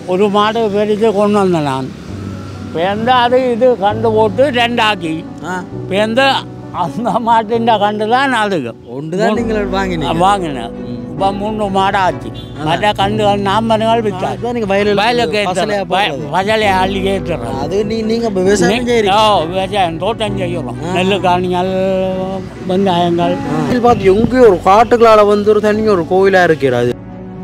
ஒரு மாடு பெருத்து கொண்டு வந்தேன் நான் பேர்ந்து அது இது கண்டு போட்டு ரெண்டாக்கி ஆ பேர்ந்து அந்த மாட்டின் கண்டு தான் அதுக்கு ஒன்று தான் நீங்கள் வாங்கினீங்க வாங்கினேன் இப்போ மூணு மாடாச்சு மற்ற கண்டுகள் நாம்பனுகள் விற்றாச்சு அதுதான் நீங்கள் வயலில் வயலுக்கு பசலையா போடுறது. பசலை அள்ளி ஏற்றுறோம் அது நீ நீங்கள் இப்போ விவசாயம் செய்கிறீங்க ஓ விவசாயம் தோட்டம் செய்கிறோம் நெல் காணிகள் வெங்காயங்கள் பார்த்து எங்கேயோ ஒரு காட்டுக்களால் வந்து ஒரு தனி ஒரு கோயிலாக இருக்கிறது அது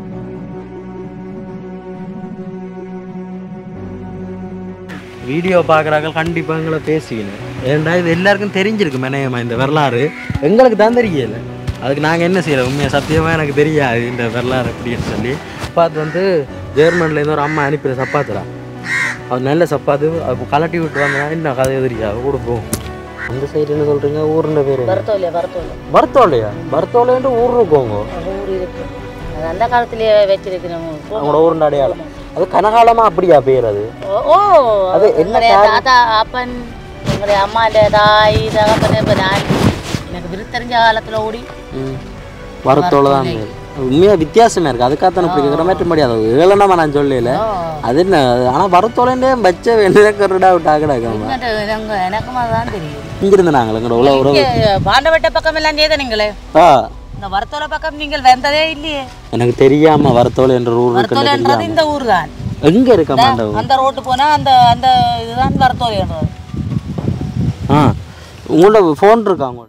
வீடியோ பார்க்குறாங்க கண்டிப்பாக எங்களை பேசிக்கணும் ஏன்டா இது எல்லாருக்கும் தெரிஞ்சிருக்கு மெனையமா இந்த வரலாறு எங்களுக்கு தான் தெரியல அதுக்கு நாங்கள் என்ன செய்யலாம் உண்மையாக சத்தியமாக எனக்கு தெரியாது இந்த வரலாறு அப்படின்னு சொல்லி சப்பாத்து வந்து ஜெர்மன்லேருந்து ஒரு அம்மா அனுப்பின சப்பாத்துடா அது நல்ல சப்பாத்து அது கலட்டி விட்டு வந்தா என்ன கதை தெரியாது கொடுப்போம் அந்த சைடு என்ன சொல்கிறீங்க ஊருன்ற பேர் வரத்தோலையா வரத்தோலை பர்த்தோலையா பர்த்தோலைன்ட்டு ஊர் இருக்கோங்க ஊர் இருக்கு அது அந்த காலத்திலேயே வச்சிருக்கிறோம் அவங்களோட ஊருண்ட அடையாளம் அது கனகாலமா அப்படியா பேர் அது ஓ- ஓ அது என்ன எங்களுடைய தாத்தா அப்பன் எங்களுடைய அம்மாண்ட தாய் தகப்பன் இப்போ நான் எனக்கு விருத்தறிஞ்ச காலத்தில் ஓடி வரத்தோலை தான் பேர் உண்மையா வித்தியாசமா இருக்கு அதுக்காக இப்படி கேட்குற மாதிரி முடியாது ஏழனமா நான் சொல்லல அது என்ன ஆனா வரத்தோலைண்டே பச்ச வெள்ளக்கருடா விட்டாக்கடாக்காம இங்கிட்டு எனக்கு எனக்கும் அதுதான் தெரியும் இங்கிருந்து நாங்கள் எங்களோட உலக உறவு இங்கே பாண்டவட்ட பக்கம் எல்லாம் நீங்களே ஆ இந்த வரத்தோலை பக்கம் நீங்கள் வந்ததே இல்லையே எனக்கு தெரியாம வரத்தோலை என்ற ஊர் இருக்குன்னு வரத்தோலைன்றது தெரியாம இந்த ஊர் தான் எங்க இருக்கமா அந்த ஊர் அந்த ரோட்டு போனா அந்த அந்த இதுதான் வரத்தோலைன்றது ஆ உங்களோட ஃபோன் இருக்கா உங்களோட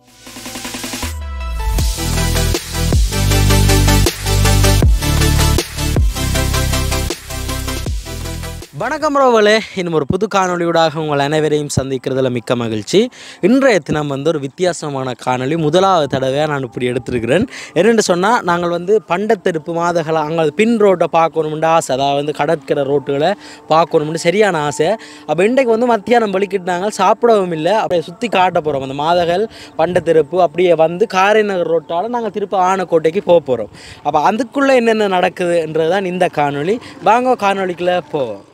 வணக்கம் ரோவலே இன்னும் ஒரு புது காணொளியூடாக உங்கள் அனைவரையும் சந்திக்கிறதுல மிக்க மகிழ்ச்சி இன்றைய தினம் வந்து ஒரு வித்தியாசமான காணொளி முதலாவது தடவையாக நான் இப்படி எடுத்திருக்கிறேன் என்னென்னு சொன்னால் நாங்கள் வந்து பண்டத்தெருப்பு மாதகளை அங்கே பின் ரோட்டை பார்க்கணும்னு ஆசை அதாவது வந்து கடற்கரை ரோட்டுகளை பார்க்கணும்னு சரியான ஆசை அப்போ இன்றைக்கு வந்து மத்தியானம் வலிக்கிட்டாங்க சாப்பிடவும் இல்லை அப்படியே சுற்றி காட்ட போகிறோம் அந்த மாதகள் பண்டத்தெருப்பு அப்படியே வந்து காரைநகர் ரோட்டால் நாங்கள் திருப்பி ஆனக்கோட்டைக்கு போக போகிறோம் அப்போ அதுக்குள்ளே என்னென்ன நடக்குதுன்றது தான் இந்த காணொளி வாங்க காணொளிக்குள்ளே போவோம்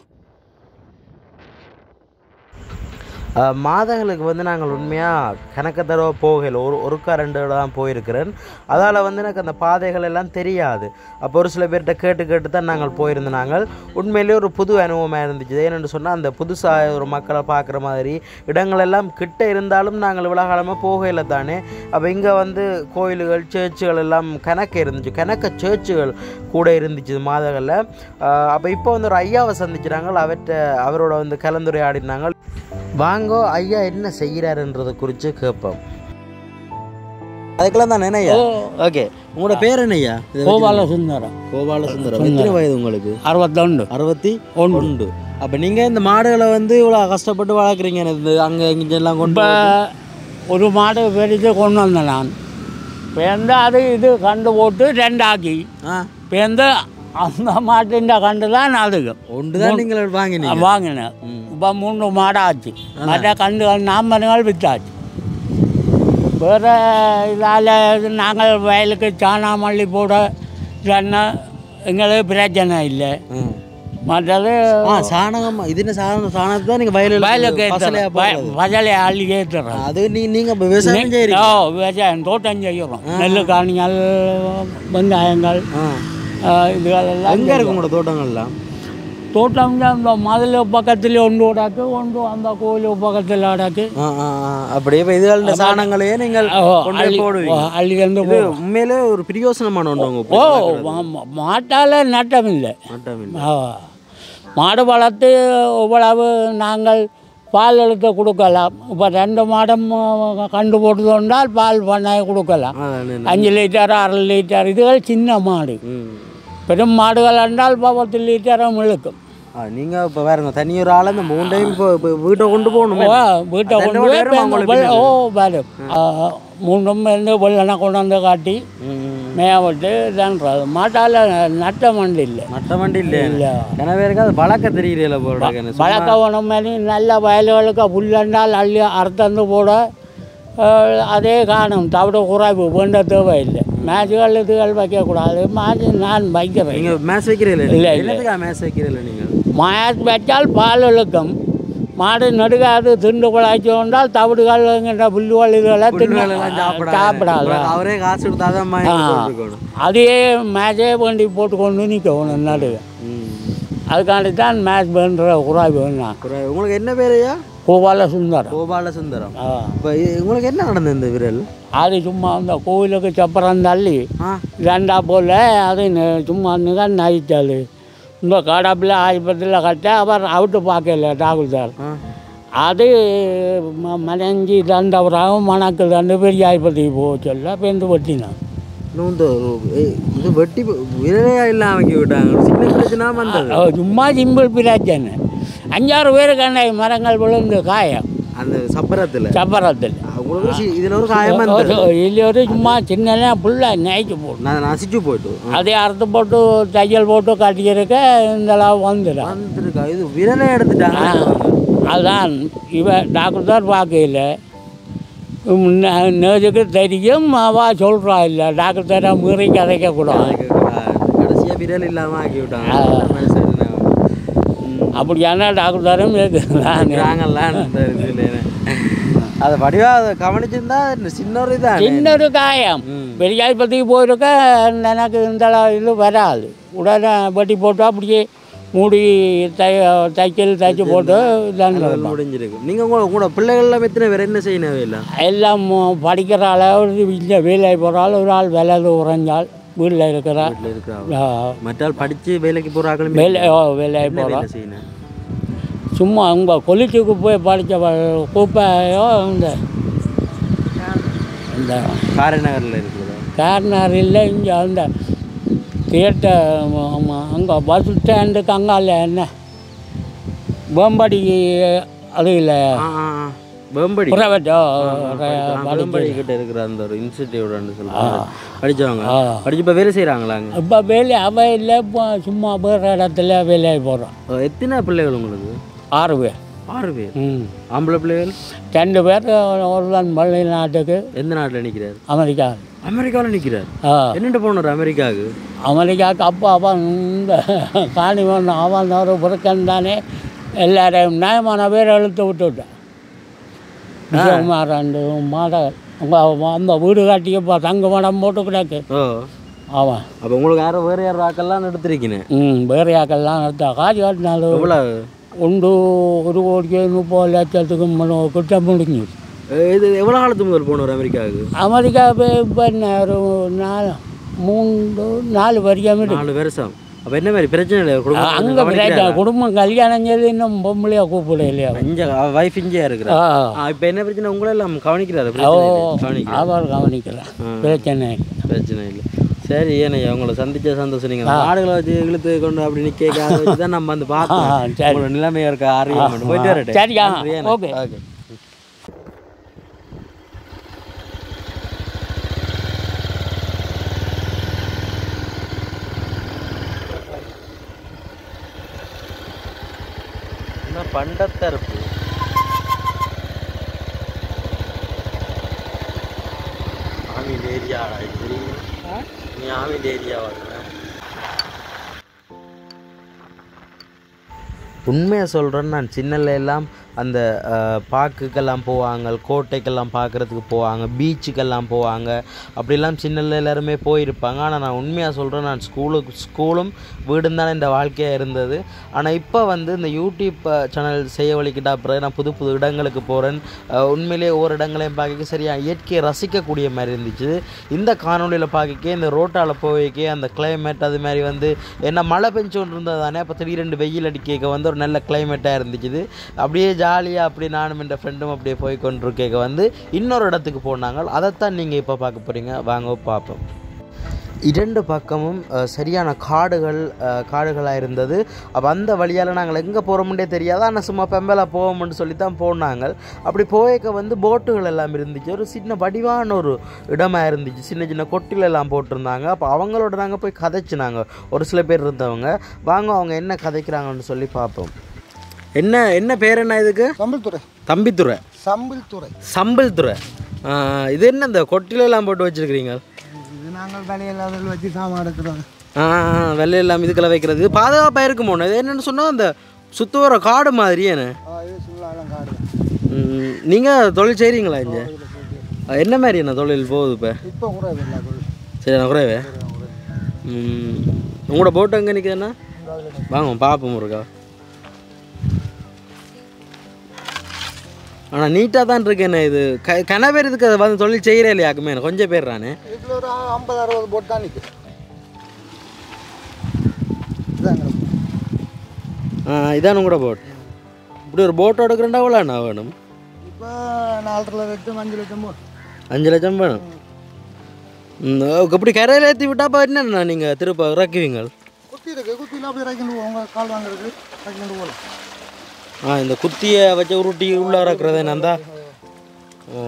அஹ் மாதங்களுக்கு வந்து நாங்கள் உண்மையாக கணக்க தடவை போகல ஒரு ஒருக்கா ரெண்டு தடவை தான் போயிருக்கிறேன் அதால் வந்து எனக்கு அந்த பாதைகள் எல்லாம் தெரியாது அப்போ ஒரு சில பேர்கிட்ட கேட்டு கேட்டு தான் நாங்கள் போயிருந்தோம் நாங்கள் உண்மையிலேயே ஒரு புது அனுபவமாக இருந்துச்சு ஏன்னு சொன்னால் அந்த புதுசாக ஒரு மக்களை பார்க்குற மாதிரி இடங்கள் எல்லாம் கிட்ட இருந்தாலும் நாங்கள் இவ்வளோ காலமாக போகல தானே அப்போ இங்கே வந்து கோயில்கள் சேர்ச்சுகள் எல்லாம் கணக்கு இருந்துச்சு கணக்க சேர்ச்சுகள் கூட இருந்துச்சு மாதங்களில் அப்போ இப்போ வந்து ஒரு ஐயாவை சந்திக்கிறாங்க அவர்கிட்ட அவரோட வந்து கலந்துரையாடினாங்க வாங்கோ ஐயா என்ன செய்கிறாருன்றதை குறித்து கேட்போம் அதுக்கெல்லாம் தான் நினையா ஓகே உங்களோட பேர் என்னய்யா கோபால சுந்தரம் கோபால சுந்தரம் எத்தனை வயது உங்களுக்கு அறுபத்தொண்டு அறுபத்தி ஒன்று அப்போ நீங்கள் இந்த மாடுகளை வந்து இவ்வளோ கஷ்டப்பட்டு வளர்க்குறீங்க இந்த அங்கே இங்கெல்லாம் கொண்டு இப்போ ஒரு மாடு பெருத்து கொண்டு வந்தேன் நான் பேர்ந்து அது இது கண்டு போட்டு ரெண்டாக்கி ஆ பேர்ந்து அந்த மாட்டின் கண்டு தான் அதுக்கு ஒன்று தான் நீங்கள் வாங்கினீங்க வாங்கினேன் இப்போ மூணு மாடாச்சு மற்ற கண்டுகள் நாம்பனுகள் விற்றாச்சு வேறு இதால் நாங்கள் வயலுக்கு சாணாமல்லி போட சொன்னா எங்களுக்கு பிரச்சனை இல்லை ம். மற்றது ஆ சாணகம் இது என்ன சாணம் சாணத்தை தான் நீங்கள் வயலில் வயலுக்கு பசலையா ஏற்றுறோம் பசலை அள்ளி ஏற்றுறோம் அது நீ நீங்கள் இப்போ விவசாயம் செய்கிறீங்க ஓ விவசாயம் தோட்டம் செய்கிறோம் நெல் காணிகள் வெங்காயங்கள் ஆ ஆ, இதுகள் எல்லாம் எங்கே இருக்கு உங்களோட தோட்டங்கள்லாம் தோட்டம் இந்த மதில் பக்கத்தில் ஒன்று ஓடாக்கு ஒன்று அந்த கோயில் பக்கத்தில் ஆடாக்கு ஆ ஆ ஆ. அப்படியே இப்போ இதுகள சாணங்களையே நீங்கள் ஓ, கொண்டு போய் அள்ளி போடுவீங்க அள்ளி வந்து இது உண்மையிலே ஒரு பிரியோசனமான ஒன்று உங்க ஓ மா- மாட்டால நட்டம் இல்லை மாட்டம் இல்லை ஆ. மாடு வளர்த்து இவ்வளவு நாங்கள் பால் எடுத்து கொடுக்கலாம் இப்போ ரெண்டு மாடம் ஆ, கண்டு போட்டு கொண்டால் பால் பண்ண கொடுக்கலாம் அதான் என்ன. அஞ்சு லிட்டர் அரை லிட்டர் இதுகள் சின்ன மாடு ம் பெரும் மாடுகள் என்றால் இப்போ பத்து லிட்டரும் இழுக்கும் ஆ நீங்கள் இப்போ வேறுங்க தனி ஒரு ஆள் இந்த மூணு டைம் இப்போ இப்போ வீட்டை கொண்டு போகணுமே ஓ, வீட்டை அது கொண்டு என்ன போய் வருமா உங்களுக்கு வெள்- ஓ வரும் ஆ, மூணும் இருந்து வெள்ளனை கொண்டு வந்து காட்டி ம், ம். மேய விட்டு தான்றது மாட்டால் நட்ட மண்டு இல்லை மற்ற வண்டி இல்லை இல்லை நிறைய பேருக்கு அது வளர்க்க தெரியல போடுறாங்க வழக்கவனம் மாதிரி நல்ல வயல்களுக்கு புல்லண்டால் அள்ளி அறுத்தந்து போட அஹ், அதே காணும் தவிட குறைவு வேண்ட தேவையில்லை மேட்சுகள் இதுகள் வைக்கக்கூடாது மேட்ச் நான் வைக்கிறேன் நீங்கள் மேட்ச் வைக்கிறீங்களா இல்லை, இல்லை. என்னதுக்கா மேட்ச் வைக்கிறீங்களா நீங்கள் மேட்ச் வச்சால் பால் இழுக்கும் மாடு நடுக்காது திண்டு குழாய்ச்சி கொண்டால் தவிடுகள்ங்கிற புல்லுகள் இதுகளை தின்னு சாப்பிடாது அவரே காசு கொடுத்தா தான் ஆ. இருக்கணும் அதையே மேட்சே வேண்டி போட்டுக்கொண்டு நிற்கணும் நடுக ம். அதுக்காண்டி தான் மேட்ச் பண்ணுற குறாய் வேணும் ஒரு- உங்களுக்கு என்ன பேரையா கோபால சுந்தரம் கோபால சுந்தரம் ஆ. இப்போ உங்களுக்கு என்ன நடந்தது இந்த விரல் அது சும்மா அந்த கோவிலுக்கு சப்பரம் தள்ளி ஆ ரெண்டா போல் அது ந- சும்மா நிகழ் நைத்தாள் இந்த கடப்பில் ஆஸ்பத்திரியில் கட்ட அவர் அவுட்டு பார்க்கல டாக்டர் சார் ஆ அது ம- மனைஞ்சி ரெண்டவராகவும் மணக்கு ரெண்டு பெரிய ஆஸ்பத்திரிக்கு போக சொல்ல பேருந்து வெட்டினான் இன்னும் இந்த ஒரு- ஏய், இது வெட்டி விரலையா இல்லாம ஆக்கி விட்டாங்க சின்ன பிரச்சனை வந்தது அவ சும்மா சிம்பிள் பிரச்சனை அஞ்சாறு பேர் கண்ட மரங்கள் விழுந்து காயம் அந்த சப்பரத்தில் சப்பரத்தில் உங்களுக்கு சி- இதுல ஒரு காயம் வந்தது இல்லை ஒரு சும்மா சின்ன ஃபுல்லாக நைச்சு போடும் நான் நசிச்சு போயிட்டு அதே அறுத்து போட்டு தையல் போட்டு கட்டிக்கிறக்க இந்த அளவு வந்துடும் வந்துருக்கா இது விரலை எடுத்துட்டாங்க அதான் இவ டாக்டர் தான் பார்க்கல நேருக்கு தெரியும் அவ சொல்கிறா இல்லை டாக்டர் தர மீறி கதைக்கக்கூடாது கடைசியா விரல் இல்லாம ஆக்கி விட்டாங்க ஆ. மனுஷன் என்ன? ம். அப்படியான டாக்டர் தரம் இருக்குதான் இருக்கிறாங்கல்ல இந்த இதுல. அதை வடிவா அதை கவனிச்சிருந்தா இந்த சின்ன ஒரு இதான் சின்ன ஒரு காயம் ம். பெரிய ஆஸ்பத்திரிக்கு போயிருக்க எனக்கு இந்த இது வராது உடனே வெட்டி போட்டு அப்படியே மூடி தை தைக்கல் தைச்சு போட்டு இதான் முடிஞ்சிருக்கு நீங்க உங்க உங்களோட பிள்ளைகள் எல்லாம் எத்தனை பேர் என்ன செய்யணும் இல்லை எல்லாம் படிக்கிற அளவு இல்லை வேலை போகிற ஆள் ஒரு ஆள் விலை உறைஞ்சால் வீட்டில் இருக்கிறா வீட்டில் இருக்கிறாங்க ஆ, மற்றால் படிச்சு வேலைக்கு போற ஆக்களும் வேலை ஓ வேலை என்ன போகிறோம் வேலை செய்யணும் சும்மா அங்கே கொலிச்சுக்கு போய் படித்த குப்பையோ இந்த இந்த காரைநகரில் இருக்கிறதா கார்னர் இல்லை இங்கே அந்த தியேட்டர் அங்கே பஸ் ஸ்டாண்டுக்கு அங்கால என்ன வேம்படி அது இல்லை ஆ ஆ ஆ. வேம்படி ப்ரைவேட்டோ வேம்படி கிட்ட இருக்கிற அந்த ஒரு இன்ஸ்டிடியூட்னு சொல்லுவாங்க படிச்சவங்க ஆ. படிச்சு இப்போ வேலை செய்கிறாங்களாங்க இப்போ வேலை அவ இல்லை இப்போ சும்மா வேறு இடத்துல வேலைக்கு போகிறோம் எத்தனை பிள்ளைகள் உங்களுக்கு ஆறு பேர் ஆறு பேர் ம் ஆம்பளை பிள்ளைகள் ரெண்டு பேர் ஒருவன் வெளிநாட்டுக்கு எந்த நாட்டில் நிற்கிறார் அமெரிக்கா அமெரிக்காவில் நிற்கிறார் ஆ என்னென்ன போனார் அமெரிக்காவுக்கு அமெரிக்காவுக்கு அப்போ அவன் இந்த காணிவன் அவன் ஒரு புறக்கன் தானே எல்லாரையும் நியாயமான பேர் இழுத்து விட்டுவிட்டான் விஜயகுமார் ரெண்டு மாதம் அவங்க அந்த வீடு கட்டியப்போ தங்க மடம் போட்டு கிடக்கு ஓ அவன் அப்போ உங்களுக்கு யாரும் வேறு யார் ஆக்கெல்லாம் எடுத்திருக்கீங்க ம் பேரையாக்கெல்லாம் எடுத்தா காசு கட்டினாலும் எவ்வளோ உண்டு ஒரு கோடிக்கு முப்பது லட்சத்துக்கு மு- கிட்ட முடிஞ்சு இது எவ்வளோ காலத்து முதல் போனார் அமெரிக்காவுக்கு அமெரிக்கா போய் இப்போ என்ன ஒரு நாலு மூன்று நாலு வரைக்கும் இருக்கு நாலு வருஷம் அப்போ என்ன மாதிரி பிரச்சனை இல்லை குடும்பம் அங்கே பிரச்சனை குடும்பம் கல்யாணம் செய்து இன்னும் பொம்பளையா கூப்பிட இல்லையா இங்கே வைஃப் இங்கே இருக்கிறா ஆ இப்போ என்ன பிரச்சனை உங்களை எல்லாம் கவனிக்கிறாரு ஓ பிரச்சனை இல்லை. கவனிக்கிறார் அவர் கவனிக்கலாம் பிரச்சனை இல்லை. பிரச்சனை இல்லை சரி ஏனையா உங்களை சந்திச்ச சந்தோஷம் நீங்கள் மாடுகளை வச்சு இழுத்து கொண்டு அப்படி நிற்க அதை வச்சு தான் நம்ம வந்து ஆ, பார்த்தோம் சரி. உங்களோட நிலைமையா இருக்க ஆரியம் போயிட்டு வரட்டேன் சரியா நன்றி, ஏண்ணே. ஓகே ஓகே என்ன பண்டத்தரப்பு ஆமின் ஏரியாடா இது தெரியுமா நீ ஆமின் ஏரியா வாங்க உண்மையை சொல்கிறேன்னு நான் சின்னல எல்லாம் அந்த அஹ், பார்க்குக்கெல்லாம் போவாங்க கோட்டைக்கெல்லாம் பார்க்குறதுக்கு போவாங்க பீச்சுக்கெல்லாம் போவாங்க அப்படிலாம் சின்னல எல்லாருமே போயிருப்பாங்க ஆனால் நான் உண்மையாக சொல்கிறேன் நான் ஸ்கூலுக்கு ஸ்கூலும் வீடும் தானே இந்த வாழ்க்கையாக இருந்தது ஆனால் இப்போ வந்து இந்த யூடியூப் சேனல் செய்ய வழிக்கிட்ட அப்புறம் நான் புது புது இடங்களுக்கு போகிறேன் உண்மையிலேயே ஒவ்வொரு இடங்களையும் பார்க்க சரியாக இயற்கையை ரசிக்கக்கூடிய மாதிரி இருந்துச்சு இந்த காணொலியில் பார்க்க இந்த ரோட்டால் போய்க்கே அந்த கிளைமேட் அது மாதிரி வந்து என்ன மழை பெஞ்சு கொண்டு இருந்தது தானே அப்போ திடீரெண்டு வெயில் அடிக்க வந்து ஒரு நல்ல கிளைமேட்டாக இருந்துச்சு அப்படியே ஜாலியாக அப்படி நானும் என் ஃப்ரெண்டும் அப்படியே போய் கொண்டிருக்க வந்து இன்னொரு இடத்துக்கு போனாங்க அதைத்தான் நீங்கள் இப்போ பார்க்க போகிறீங்க வாங்க பார்ப்போம் இரண்டு பக்கமும் அஹ், சரியான காடுகள் அஹ், காடுகளாக இருந்தது அப்போ அந்த வழியால் நாங்கள் எங்கே போகிறோம்னே தெரியாது ஆனால் சும்மா பெம்பலா போவோம்னு சொல்லி தான் போனாங்க அப்படி போயக்க வந்து போட்டுகள் எல்லாம் இருந்துச்சு ஒரு சின்ன வடிவான ஒரு இடமா இருந்துச்சு சின்ன சின்ன கொட்டில் எல்லாம் போட்டிருந்தாங்க அப்போ அவங்களோட நாங்கள் போய் கதைச்சினாங்க ஒரு சில பேர் இருந்தவங்க வாங்க அவங்க என்ன கதைக்கிறாங்கன்னு சொல்லி பார்ப்போம் என்ன என்ன பேர் என்ன இதுக்கு சம்பல்துறை தம்பித்துறை சம்பல்துறை சம்பல் துறை இது என்ன இந்த கொட்டிலெல்லாம் போட்டு வச்சிருக்கிறீங்க இது நாங்கள் வேலையில்லாதவர்கள் வச்சு சாமான் எடுக்கிறோம் ஆ ஆ, வெள்ளை எல்லாம் இதுக்கெல்லாம் வைக்கிறது இது பாதுகாப்பாக இருக்குமோ இது என்னென்னு சொன்னால் அந்த சுற்று வர காடு மாதிரியானே இது சுல்லாலம் காடு நீங்கள் தொழில் செய்கிறீங்களா இங்கே என்ன மாதிரி என்ன தொழில் போகுது இப்போ இப்போ கூட இல்லை தொழில் சரி நான் குறைவே ம், உங்களோட போட்டு எங்கே நிற்குதுண்ணா வாங்க பார்ப்போம் இருக்கா ஆனால் நீட்டாக தான் இருக்கு என்ன இது க கன பேர் இதுக்கு அதை வந்து தொழில் செய்கிறே இல்லையாக்குமே கொஞ்சம் பேர் நானே இதுல ஒரு ஐம்பது அறுபது போட் தான் நிற்குது இதாங்க இதானு கூட போட் இப்படி ஒரு போட் எடுக்கிறேன்டா எவ்வளோ அண்ணா வேணும் இப்போ நாலரை லட்சம் அஞ்சு லட்சம் போட் அஞ்சு லட்சம் வேணும் ம், இப்படி கரையில் ஏற்றி விட்டா அப்போ என்னண்ணா நீங்கள் திருப்ப இறக்குவீங்க குத்தி இருக்கு குத்தியில் அப்படியே இறக்கிட்டு போவோம் உங்கள் கால் வாங்குறதுக்கு இறக்கிட்டு போகலாம் ஆ இந்த குத்தியை வச்சு உருட்டி உள்ளே இறக்குறது என்னந்தா ஓ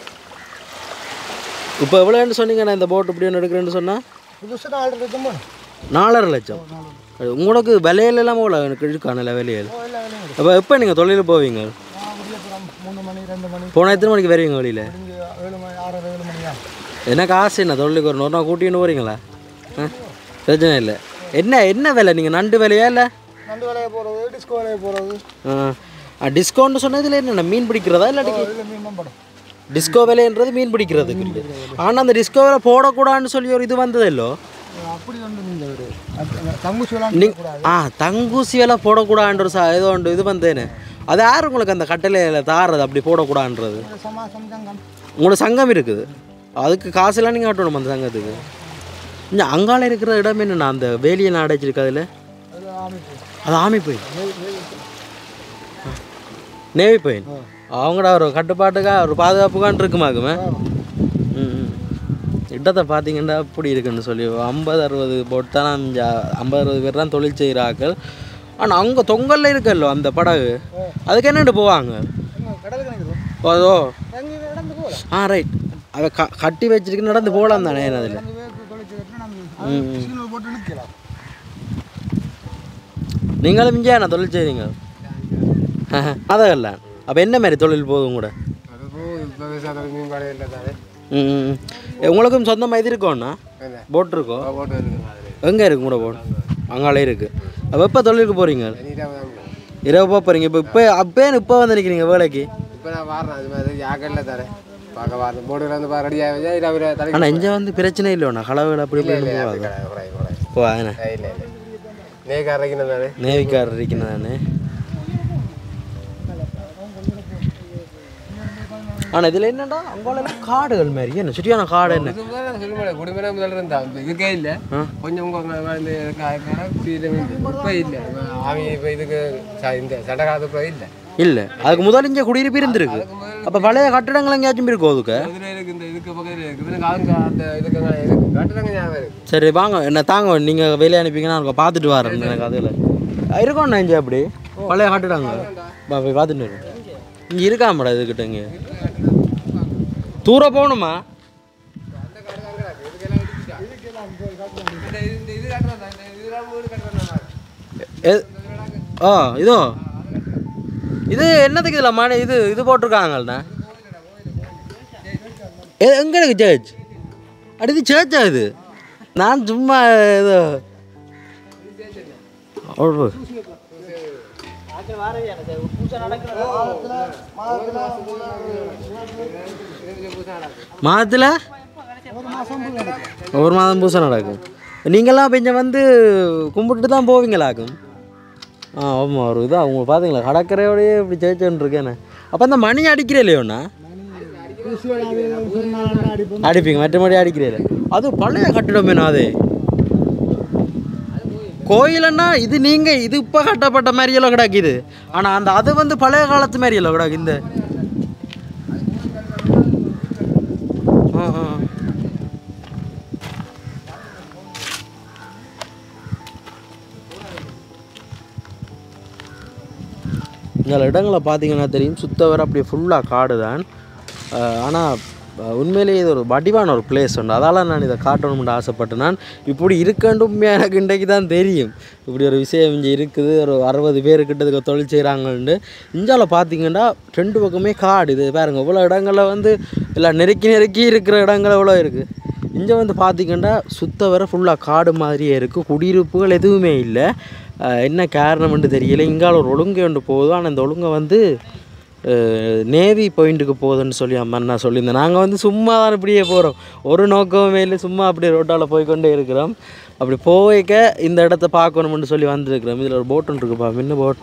இப்போ எவ்வளோன்னு சொன்னீங்கண்ணா இந்த போட் இப்படி ஒன்று எடுக்கிறேன்னு சொன்னால் புதுசு நாலரை லட்சம் போடும் நாலரை லட்சம் அது உங்களுக்கு விலையில எல்லாம் போல எனக்கு இருக்கான விலையில் ஓ எல்லாம் வேலையும் அப்போ எப்போ நீங்கள் தொழில் போவீங்க நான் விடியப்புறம் மூணு மணி ரெண்டு மணி போன எத்தனை மணிக்கு வருவீங்க வெளியில் இங்கே ஏழு மணி ஆறரை ஏழு மணியா எனக்கு ஆசை என்ன தொழிலுக்கு ஒரு நூறு நாள் கூட்டின்னு போகிறீங்களா ஆ பிரச்சனை இல்லை என்ன என்ன விலை நீங்கள் நண்டு விலையா இல்லை நண்டு வேலையை போகிறது டிஸ்கோ வேலையை போகிறது ஆ டிஸ்கவுண்ட் சொன்னதில் என்னென்ன மீன் பிடிக்கிறதா இல்லாட்டி இல்லை மீன் படம் டிஸ்கோ விலைன்றது மீன் பிடிக்கிறதுக்கு ஆனால் அந்த டிஸ்கோ விலை போடக்கூடாதுன்னு சொல்லி ஒரு இது வந்ததல்லோ அப்படி வந்து நீங்கள் ஒரு தங்குச்சு விளாண்டு நீ ஆ தங்கூசி விலை போடக்கூடாதுன்ற சா ஏதோ ஒன்று இது வந்தேன்னு அது யார் உங்களுக்கு அந்த கட்டளையில் தாரது அப்படி போடக்கூடாதுன்றது சமா சம்சங்கம் உங்களோட சங்கம் இருக்குது அதுக்கு காசுலாம் நீங்கள் கட்டணும் அந்த சங்கத்துக்கு இங்கே அங்கால இருக்கிற இடம் என்னண்ணா அந்த வேலியை நான் அடைச்சிருக்கு அதில் அது அமைப்பு அது ஆமி போய் நேவி போயின் அவங்களோட ஒரு கட்டுப்பாட்டுக்கா ஒரு பாதுகாப்புக்கான் இருக்குமாக்குமே ம் ம். இடத்தை பார்த்தீங்கன்னா அப்படி இருக்குன்னு சொல்லி ஐம்பது அறுபது போட் தான் இங்க ஐம்பது அறுபது பேர் தான் தொழில் செய்கிறார்கள் ஆனால் அங்கே தொங்கல்ல இருக்கல்லோ அந்த படகு அதுக்கு என்னட்டு போவாங்க கடலுக்கு நினைக்கிறோம் ஓ ஓ. தங்கி நடந்து போகல ஆ ரைட் அவ க கட்டி வச்சிருக்கு நடந்து போகலாம் தானே அதில் தங்கி வேறு தொலைச்சி கட்டினா நம்ம சிக்னல் போட்டு நிற்கலாம் நீங்களும் இங்கே நான் தொழில் செய்றீங்க அதல்ல அப்போ என்ன மாதிரி தொழில் போதும் கூட மீன் கடை இல்லை தானே ம் ம், ம். உங்களுக்கும் சொந்தமாக இது இருக்கோண்ணா போட் இருக்கோ போட்டு இருக்கு எங்கே இருக்கு கூட போட் அங்காலே இருக்கு அப்போ எப்போ தொழிலுக்கு போகிறீங்க இரவு போக போகிறீங்க இப்போ இப்போ அப்பயே இப்போ வந்து நிற்கிறீங்க வேலைக்கு இப்போ நான் வாரேன் அது மாதிரி யாக்கல்ல தரேன் பார்க்க வாரேன் போர்டுல வந்து ரெடி ஆகுது இல்லை அவரை தலைக்கு ஆனால் இங்கே வந்து பிரச்சனை இல்லைண்ணா களவுகள் அப்படி இப்படி இல்லை போகாது கடை குறை குறை ஓ அதனே இல்லை இல்லை நேக்கு அரைக்கணும் தானே நேவிக்காரர் இருக்கணும் தானே ஆனால் இதில் என்னடா அங்கெல்லாம் காடுகள் மாதிரி என்ன சுற்றியான காடு என்ன சொல்லுங்க குடிமனை முதல்ல இருந்தா இப்ப இதுக்கே இல்லை கொஞ்சம் உங்க வந்து குடியில் இப்போ இல்லை அவன் இப்போ இதுக்கு ச- இந்த சட்ட காலத்து இப்போ இல்லை இல்லை அதுக்கு முதல்ல இங்கே குடியிருப்பு இருந்திருக்கு அப்போ பழைய கட்டிடங்கள் எங்கேயாச்சும் இருக்கும் அதுக்கு இதில் இருக்கு இந்த இதுக்கு பக்கத்தில் இருக்கு இவனுக்கு அவங்க அந்த இதுக்கு இருக்கு கட்டுறாங்க ஞாபகம் இருக்கு சரி வாங்க என்ன தாங்க நீங்கள் வெளியே அனுப்பிங்கன்னா நான் பார்த்துட்டு வரேன் எனக்கு அதில் இருக்கோண்ணா இங்கே அப்படி பழைய கட்டிடாங்க பா போய் பார்த்துட்டு வரேன் இங்கே இருக்காமடா இதுக்கிட்ட இங்கே தூர போகணுமா இந்த இது- இந்த இது கட்டுறதா இந்த இதெல்லாம் வீடு கட்டுறதா எ- ஆ இதோ இது என்னத்துக்கு இதில் மழை இது இது போட்டிருக்காங்கண்ணா எ எங்கே இருக்கு சேர்ச் அடி இது சேர்ச்சா இது நான் சும்மா ஏதோ அவ்வளோ மாதத்தில் ஒரு மாதம் பூசை நடக்கும் நீங்கள்லாம் இப்போ இங்கே வந்து கும்பிட்டுட்டு தான் போவீங்களாக்கும் ஆ ஆமாம் ஒரு இதாக அவங்க பார்த்தீங்களா கடற்கரையோடயே இப்படி சேர்ச்சுன்னு இருக்கேனே அப்போ அந்த மணி அடிக்கிறே இல்லையோண்ணா அடிப்பீங்க மற்றபடி அடிக்கிறீங்க அது பழைய கட்டிடமே அதே கோயிலன்னா இது நீங்கள் இது இப்போ கட்டப்பட்ட மாதிரியெல்லாம் கிடக்குது ஆனால் அந்த அது வந்து பழைய காலத்து மாதிரியெல்லாம் கிடக்கு இந்த ஆ ஆ இந்த இடங்களை பார்த்தீங்கன்னா தெரியும் சுத்த வர அப்படியே ஃபுல்லாக காடு தான் ஆனால் உண்மையிலேயே இது ஒரு வடிவான ஒரு பிளேஸ் உண்டு அதால் நான் இதை காட்டணும்னு ஆசைப்பட்டேன் நான் இப்படி இருக்கண்டு உண்மையாக எனக்கு இன்றைக்கு தான் தெரியும் இப்படி ஒரு விஷயம் இங்கே இருக்குது ஒரு அறுபது பேருக்கிட்ட இதுக்கு தொழில் செய்கிறாங்கன்னு இந்தியாவில் பார்த்தீங்கன்னா ரெண்டு பக்கமே காடு இது பாருங்க இவ்வளோ இடங்களில் வந்து எல்லாம் நெருக்கி நெருக்கி இருக்கிற இடங்கள் எவ்வளோ இருக்குது இங்கே வந்து பார்த்தீங்கன்னா சுத்த வர ஃபுல்லாக காடு மாதிரியே இருக்குது குடியிருப்புகள் எதுவுமே இல்லை அஹ் என்ன காரணம்னு தெரியல இங்கால ஒரு ஒழுங்கு ஒன்று போகுது ஆனால் இந்த ஒழுங்கை வந்து நேவி பாயிண்ட்டுக்கு போகுதுன்னு சொல்லி அம்மா நான் சொல்லியிருந்தேன் நாங்கள் வந்து சும்மா தான் இப்படியே போகிறோம் ஒரு நோக்கமுமே இல்லை சும்மா அப்படியே ரோட்டால் போய்க்கொண்டே இருக்கிறோம் அப்படி போய்க்க இந்த இடத்த பார்க்கணும்னு சொல்லி வந்திருக்கிறோம் இதில் ஒரு போட் ஒன்று இருக்குப்பா என்ன போட்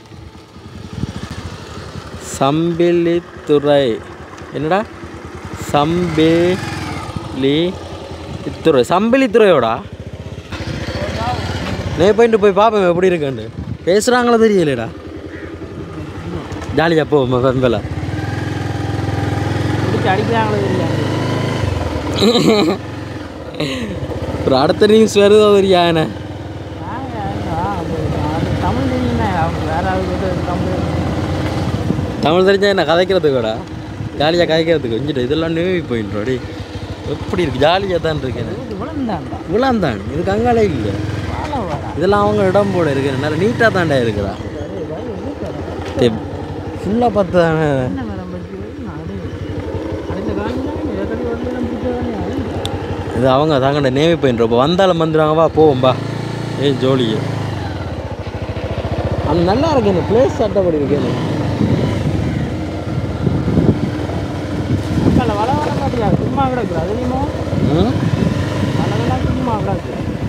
சம்பிலித்துறை என்னடா சம்பிலி துறை சம்பிலித்துறையோடா நே போயிட்டு போய் பார்ப்போம் எப்படி இருக்குன்னு பேசுகிறாங்களோ தெரியலடா ஜாலியாக போவோம் வெம்பல அடிக்கிறாங்களோ தெரியாது ஒரு அடுத்த நியூஸ் வருதோ தெரியா என்ன தமிழ் தெரியுமே அவங்க வேற ஆளுக்கு தமிழ் தமிழ் தெரிஞ்சா என்ன கதைக்கிறதுக்கு கூட ஜாலியாக கதைக்கிறதுக்கு கொஞ்சம் இதெல்லாம் நேவி போயின்றோடி எப்படி இருக்கு ஜாலியாக தான் இருக்கேன் விழுந்தாண்டா இவ்வளோந்தான் இதுக்கு அங்காலே இல்லை வாழ வர இதெல்லாம் அவங்க இடம் போல இருக்கு நல்லா நீட்டாக தாண்டா இருக்குதா ஃபுல்லாக பார்த்து தானே என்ன மேடம் பற்றி அடுத்த காலம் ஏற்கனவே வந்து பிடிச்சதானே இது அவங்க தாங்கண்ட நேவி போயின்றோம் இப்போ வந்தாலும் வந்துடுவாங்க வா போவோம் பா ஏய் ஜோலியே அது நல்லா இருக்கு இந்த பிளேஸ் சட்டப்படி இருக்கு எனக்கு. மக்கள் வள வர மாட்டியா சும்மா கிடக்குது அதுலேயுமோ ம் வளவெல்லாம் சும்மா கிடக்கு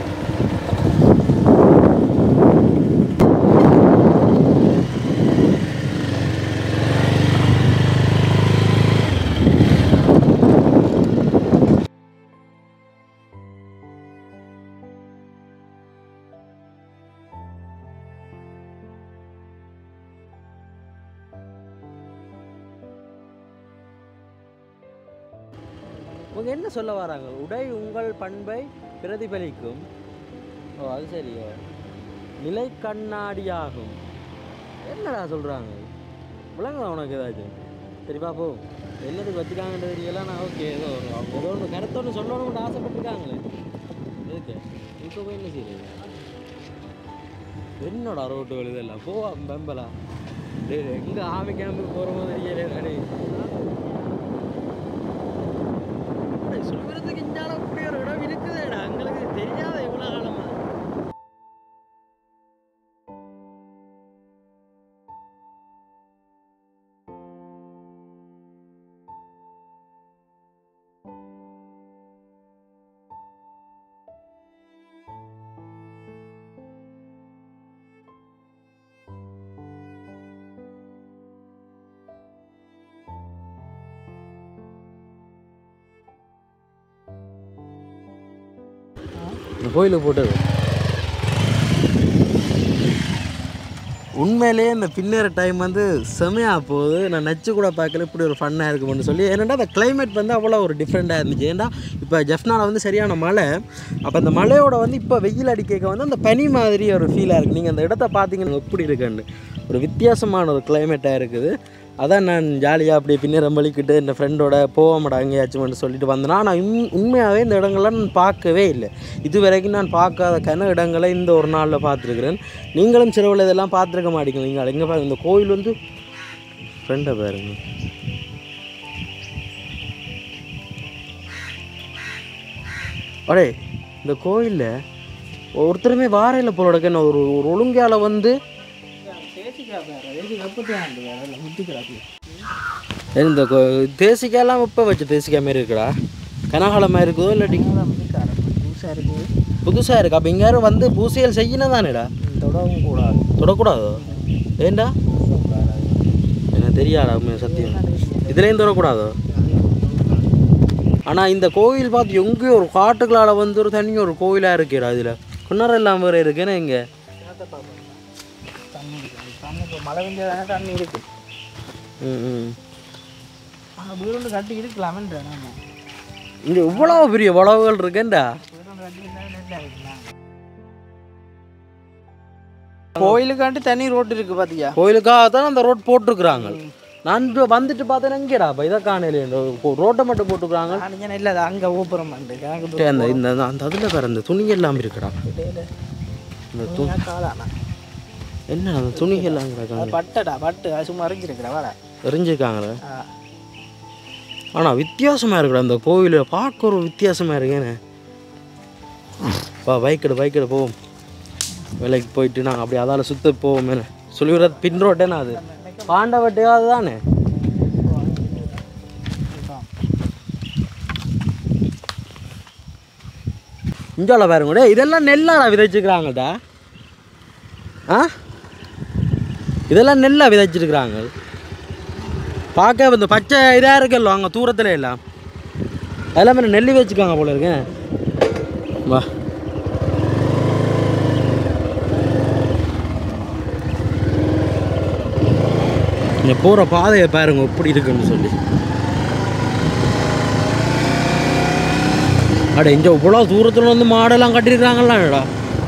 உங்க என்ன சொல்ல வராங்க உடை உங்கள் பண்பை பிரதிபலிக்கும் ஓ அது சரியோ நிலை கண்ணாடியாகும் என்னடா சொல்றாங்க விளங்குதா உனக்கு ஏதாச்சும் சரி பாப்போம் என்னதுக்கு வச்சுக்காங்கன்றது தெரியல நான் ஓகே ஏதோ ஒரு அவங்க ஏதோ ஒன்று கருத்தொன்று சொல்லணும்னு ஆசைப்பட்டிருக்காங்களே எதுக்கு இப்போ போய் என்ன செய்யுது என்னடா ரோட்டு வழிதெல்லாம் போவா பெம்பலா டேய் எங்கே ஆமை கேம்புக்கு போகிற மாதிரி தெரியல டேய் சொல்கிறதுக்கு இஞ்சால அப்படி ஒரு இடம் இருக்குதேடா எங்களுக்கு தெரியாத இவ்வளோ காலமா இந்த கோயிலுக்கு போட்டது உண்மையிலேயே இந்த பின்னேற டைம் வந்து செமையாக போகுது நான் நச்சு கூட பார்க்கல இப்படி ஒரு ஃபன்னாக இருக்கும்னு சொல்லி ஏன்னா அந்த கிளைமேட் வந்து அவ்வளோ ஒரு டிஃப்ரெண்ட்டாக இருந்துச்சு ஏன்னா இப்போ ஜெஃப்னால வந்து சரியான மழை அப்போ அந்த மழையோட வந்து இப்போ வெயில் அடிக்க வந்து அந்த பனி மாதிரி ஒரு ஃபீலாக இருக்குது நீங்கள் அந்த இடத்த பார்த்தீங்கன்னா எப்படி இருக்குன்னு ஒரு வித்தியாசமான ஒரு கிளைமேட்டாக இருக்குது அதான் நான் ஜாலியாக அப்படியே பின்னரம்பளிக்கிட்டு இந்த ஃப்ரெண்டோட போவோம்டா எங்கேயாச்சும்னு சொல்லிட்டு வந்தேன்னா நான் உண் உண்மையாகவே இந்த இடங்கள்லாம் நான் பார்க்கவே இல்லை இது வரைக்கும் நான் பார்க்காத கன இடங்களை இந்த ஒரு நாளில் பார்த்துருக்குறேன் நீங்களும் சிறுவில் இதெல்லாம் பார்த்துருக்க மாட்டீங்க நீங்கள் எங்கே பாருங்க இந்த கோயில் வந்து ஃப்ரெண்டை பாருங்க அடே இந்த கோயிலில் ஒருத்தருமே வாரையில் போல என்ன ஒரு ஒரு ஒழுங்கால வந்து இந்த கோ தேசிக்காயெல்லாம் இப்போ வச்ச தேசிக்காய் மாதிரி இருக்குடா கனகாலமாக இருக்குதோ இல்லாட்டி புதுசாக இருக்குது புதுசாக இருக்கு அப்போ இங்கே வந்து பூசியல் செய்யணும் தானேடா தொடவும் கூடாது தொடக்கூடாதோ ஏண்டா எனக்கு தெரியாதா உண்மையா சத்தியம் இதுலேயும் தொடக்கூடாதோ ஆனால் இந்த கோயில் பார்த்து எங்கேயோ ஒரு காட்டுக்களால் வந்து ஒரு தனி ஒரு கோயிலாக இருக்கேடா இதில் குன்னரம் இல்லாமல் வேறு இருக்குன்னு இங்கே தண்ணி இருக்குது தண்ணி இப்போ மழை பெஞ்சதானே தண்ணி இருக்குது ம் ம் அங்கே வீடு ஒன்று கட்டி இருக்கலாமன்ற நாம இங்கே இவ்வளோ பெரிய வளவுகள் இருக்கேன்டா வீடு ஒன்று கட்டி இருந்தால் நல்லா இருக்கலாம் கோயிலுக்காண்டி தனி ரோட்டு இருக்குது பார்த்தியா கோயிலுக்காக தான் அந்த ரோட் போட்டிருக்குறாங்க நான் இப்ப வந்துட்டு பார்த்தேன் எங்கேடா இப்போ இதை காணையில ரோட்டை மட்டும் போட்டுருக்குறாங்க நான் இல்லை அது அங்கே ஊப்புறம் பண்ணு எனக்கு டேய், அந்த இந்த அந்த அதில் வேறு அந்த துணி எல்லாம் இருக்குடா இந்த து காலாண்ணா என்ன அந்த துணி எல்லாம் கிடக்காங்க பட்டடா பட்டு அது சும்மா அறிஞ்சிருக்கிற வாடா எரிஞ்சிருக்காங்களே ஆனால் வித்தியாசமாக இருக்குடா அந்த கோவில் பார்க்க ஒரு வித்தியாசமாக இருக்கேன்னு வா பைக்கெடு பைக்கெடு போவோம் வேலைக்கு போயிட்டு நாங்கள் அப்படி அதால் சுத்த போவோம் மேலே சொல்லிவிடுறது பின் ரோட்டேனா அது பாண்டவட்டையாவது தானே இஞ்சால பாருங்க டேய், இதெல்லாம் நெல்லாடா விதைச்சிருக்கிறாங்கடா ஆ இதெல்லாம் நெல்லா விதைச்சிருக்கிறாங்க பார்க்க இந்த பச்சை இதாக இருக்கല്ലോ அங்கே தூரத்தில் எல்லாம் எல்லாமே நெல்லி வச்சுக்காங்க போல இருக்கு வா இங்கே போகிற பாதையை பாருங்க எப்படி இருக்குன்னு சொல்லி அட இங்கே இவ்வளோ தூரத்தில் வந்து மாடெல்லாம் கட்டியிருக்காங்களாடா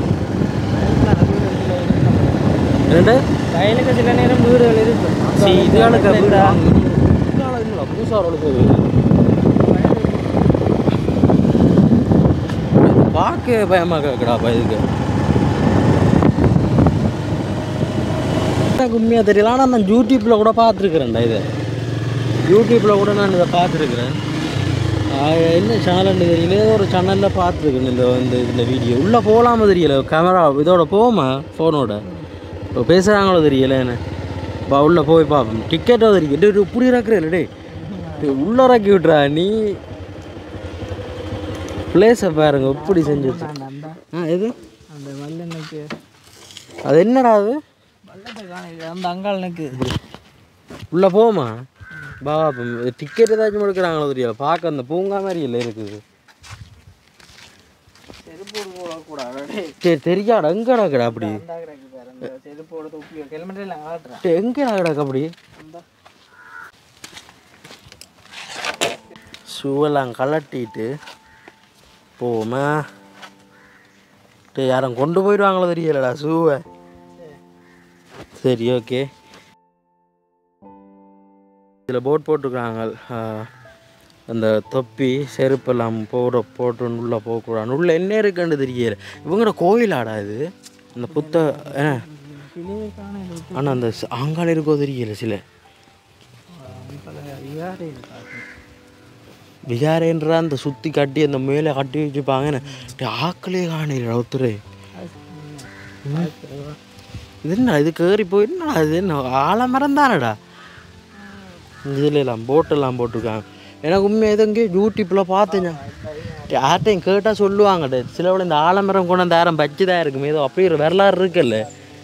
என்னண்டு வயலுக்கு சில நேரம் வீடுகள் இருக்கு சீ, இதுகளுக்கு வீடா? இதுகளா இல்லடா, புதுசா ஒரு ஆளுக்கு இது. இது பார்க்க பயமா கேக்குடாப்பா இதுக்கு எனக்கு உண்மையாக தெரியல ஆனால் நான் யூடியூப்பில் கூட பார்த்துருக்குறேன்டா இதை யூடியூப்பில் கூட நான் இதை பார்த்துருக்குறேன் என்ன சேனல்னு தெரியல ஏதோ ஒரு சேனலில் பார்த்துருக்கேன் இந்த இந்த இந்த வீடியோ உள்ளே போகலாமா தெரியல கேமரா இதோட போமா ஃபோனோட இப்போ பேசுகிறாங்களோ தெரியல என்ன பா உள்ளே போய் பார்ப்போம் டிக்கெட்டோ தெரியல டேய், டேய், இப்படி இறக்குறேன் டே உள்ளே இறக்கி விட்றா நீ பிளேஸை பாருங்க இப்படி செஞ்சு வச்சு ஆ எது அந்த வல்லனுக்கு அது என்னடா அது வல்லத்தை காணல அந்த அங்காளனுக்கு உள்ளே போமா பா டிக்கெட் ஏதாச்சும் எடுக்கிறாங்களோ தெரியல பார்க்க அந்த பூங்கா மாதிரி இல்லை இருக்குது செருப்போடு போடக்கூடாது சரி தெரியாடா எங்கடா கடை அப்படி அந்த செருப்போட தொப்பி ஹெல்மெட் எல்லாம் காட்டுறேன் டேய், எங்கடா கிடக்கு அப்படி ஷூவெல்லாம் கலட்டிட்டு போமா டே யாரும் கொண்டு போயிடுவாங்களோ தெரியலடா ஷூவை சரி ஓகே இதில் போட் போட்டிருக்காங்க ஆஹ், அந்த தொப்பி செருப்பெல்லாம் போட போட்டு உள்ளே போகக்கூடாது உள்ளே என்ன இருக்குன்னு தெரியல இவங்களோட கோயிலாடா இது அந்த புத்த ஆ ஆனால் அந்த ச- ஆங்கால இருக்கோ தெரியல சில விகாரேன்ற அந்த சுற்றி கட்டி அந்த மேலே கட்டி வச்சுப்பாங்க டேய், ஆக்களே காணல ஒருத்தர் இது என்ன இது கேறி போய் என்னடா இது என்ன ஆலமரம் தானடா இதில் எல்லாம் போட்டெல்லாம் போட்டிருக்காங்க எனக்கு உண்மையாக இது எங்கேயோ யூடியூப்பில் பார்த்தேன் யார்ட்டையும் கேட்டால் சொல்லுவாங்க டே சிலவில் இந்த ஆலமரம் கொண்டு அந்த யாரும் பச்சு தான் இருக்கும் ஏதோ அப்படி ஒரு வரலாறு இருக்குல்ல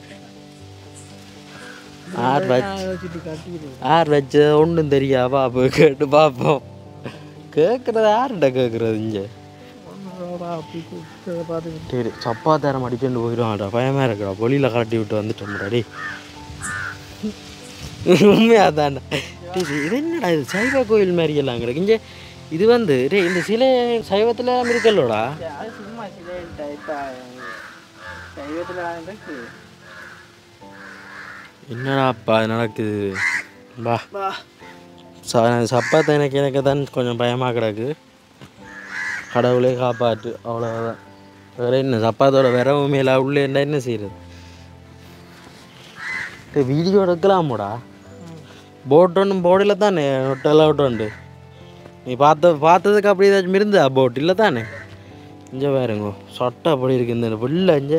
ஆர் வச்சு வச்சுட்டு கட்டிட்டு யார் வச்ச ஒன்றும் தெரியா பாப்போம் கேட்டு பார்ப்போம் கேட்குறது யார்கிட்ட கேட்குறது இங்கே அப்படி கூப்பிட்டு பார்த்துக்கிட்டு சரி சப்பாத்தாரம் அடிச்சுட்டு போயிடுவாங்கடா பயமாக இருக்குடா பொலியில் கலட்டி விட்டு வந்துட்டோம்டா டேய் உண்மையாக தான்டா டேய், இது என்னடா இது சைவ கோயில் மாதிரி எல்லாம் கிடக்கு இங்கே இது வந்து டேய் இந்த சிலை சைவத்தில் இருக்கல்லோடா அது சும்மா சிலை இப்போ சைவத்தில் இருக்கு என்னடாப்பா இது நடக்குது வா ச சப்பாத்தை எனக்கு எனக்கு தான் கொஞ்சம் பயமாக கிடக்கு கடவுளே காப்பாற்று அவ்வளோதான் வேற என்ன சப்பாத்தோட விரவும் மேல உள்ளே என்ன என்ன செய்யறது வீடியோ எடுக்கலாமோடா போட் ஒன்றும் போர்டில் தானே ஹோட்டல் அவுட் உண்டு நீ பார்த்த பார்த்ததுக்கு அப்படி ஏதாச்சும் இருந்தா போட் இல்லை தானே இங்கே பாருங்க சொட்டை அப்படி இருக்கு இந்த புல்ல இங்கே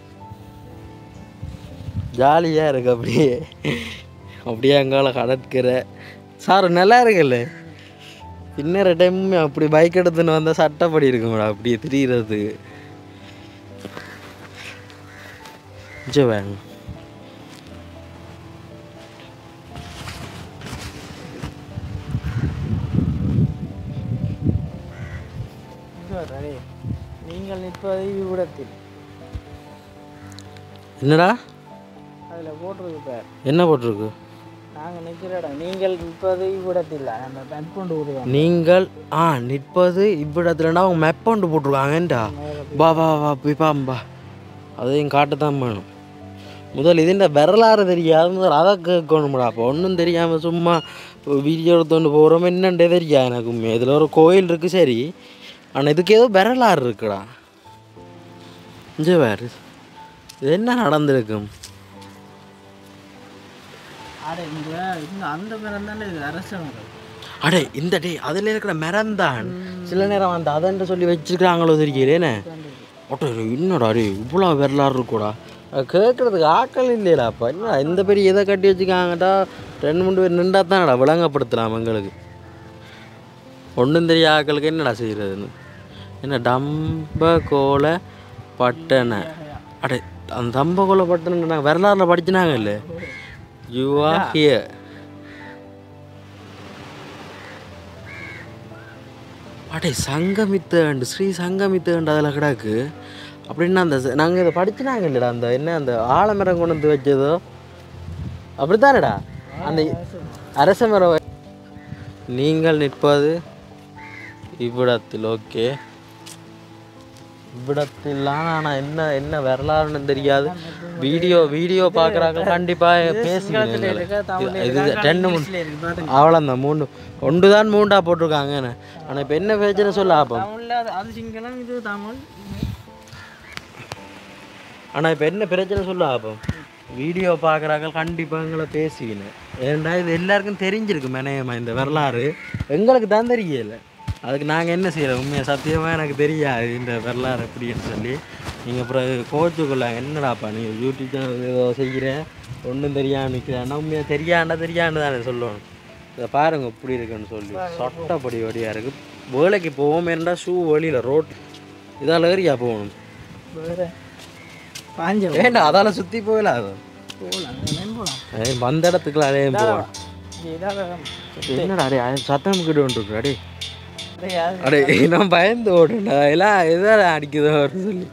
ஜாலியாக இருக்கு அப்படியே அப்படியே அங்கால கடற்கிற சார் நல்லா இருக்குல்ல இன்னொரு டைமுமே அப்படி பைக் எடுத்துன்னு வந்தால் சட்டப்படி இருக்கும்டா அப்படியே திரியிறதுக்கு கொஞ்சம் வேங்க இதோ நீங்கள் நிற்பது இவ்விடத்தில் என்னடா அதில் போட்டிருக்கு பேர் என்ன போட்டிருக்கு நாங்கள் நிற்கிற இடம் நீங்கள் நிற்பது இவ்விடத்தில் அந்த பெட்பொண்டு உருவாங்க நீங்கள் ஆ நிற்பது இவ்விடத்துலனா அவங்க மெப் கொண்டு போட்டிருக்காங்கண்டா வா வா வா போய் பாம்பா அதையும் காட்டத்தான் வேணும் முதல் இதுண்ட வரலாறு தெரியாது முதல் அதை கேட்கணும்டா அப்போ ஒன்றும் தெரியாமல் சும்மா இப்போ வீடியோ எடுத்துകൊണ്ട് போகிறோம் என்னண்டே தெரியாது எனக்கு உண்மை இதில் ஒரு கோயில் இருக்குது சரி ஆனால் இதுக்கு ஏதோ வரலாறு இருக்குடா இங்கே வேறு இது என்ன நடந்திருக்கும் அட இங்கே இங்கே அந்த மரம் தானே இது அரச மரம் அடே இந்த டே அதில் இருக்கிற மரம்தான் சில நேரம் அந்த அதன்ட்டு சொல்லி வச்சிருக்கிறாங்களோ தெரியலேனே ஒட்டோ என்னடா டே இவ்வளோ வரலாறு இருக்குடா கேட்குறதுக்கு ஆக்கள் இல்லையடாப்பா என்ன இந்த பெரிய இதை கட்டி வச்சுக்காங்கடா ரெண்டு மூணு பேர் நின்றா தானடா விளங்கப்படுத்தலாம் எங்களுக்கு ஒன்றும் தெரிய ஆக்களுக்கு என்னடா செய்கிறதுன்னு என்ன டம்பகோல பட்டண அடே அந்த தம்பகோல பட்டணம் நாங்கள் வரலாறுல படிச்சினாங்க இல்லை யூ ஆர் ஹியர் அடே சங்கமித்தண்டு ஸ்ரீ சங்கமித்தண்டு அதில் கிடக்கு அப்படின்னா அந்த நாங்கள் இதை படிச்சினாங்க இல்லைடா அந்த என்ன அந்த ஆலமரம் கொண்டு வந்து வச்சதோ அப்படித்தானடா அந்த அரச மரம் வ- நீங்கள் நிற்பது இவ்விடத்தில் ஓகே இவ்விடத்தில்லாம் ஆனால் என்ன என்ன வரலாறுன்னு தெரியாது வீடியோ வீடியோ பார்க்குறாங்க கண்டிப்பாக பேசுங்க இது ரெண்டு மூணு அவ்வளோதான் மூணு ஒன்று தான் மூண்டா போட்டிருக்காங்க ஆனால் இப்போ என்ன பிரச்சனை சொல்ல ஆப்போம் அது சிங்களம் இது தமிழ் ஆனால் இப்போ என்ன பிரச்சனை சொல்ல ஆப்போம் வீடியோ பார்க்குறாங்க கண்டிப்பாக எங்களை பேசுவீங்க ஏன்டா இது எல்லாருக்கும் தெரிஞ்சிருக்கு மெனையமா இந்த வரலாறு எங்களுக்கு தான் தெரியல அதுக்கு நாங்கள் என்ன செய்யலாம் உண்மையாக சத்தியமாக எனக்கு தெரியாது இந்த வரலாறு எப்படின்னு சொல்லி நீங்கள் அப்புறம் கோச்சுக்குள்ள என்னடாப்பா நீ யூடியூப் சேனல் ஏதோ செய்கிறேன் ஒன்றும் தெரியாம நிற்கிறேன்னா உண்மையாக தெரியாண்டா தெரியாண்டு தானே சொல்லணும் இதை பாருங்க இப்படி இருக்குன்னு சொல்லி சொட்டப்படி வடியாக இருக்குது வேலைக்கு போவோம் என்றால் ஷூ வழியில் ரோட் இதால் ஏறியா போகணும் வேறு பாஞ்ச வேண்டாம் அதால சுற்றி போகலாம் அது போகலாம் போகலாம் ஏய், வந்த இடத்துக்குலாம் அதே போவான் இதாக என்னடா அடே அது சத்தம் கிட்ட வந்துருக்கு அடே அடே நான் பயந்து ஓடுண்டா எல்லாம் எதாவது அடிக்குதோ அப்படின்னு சொல்லி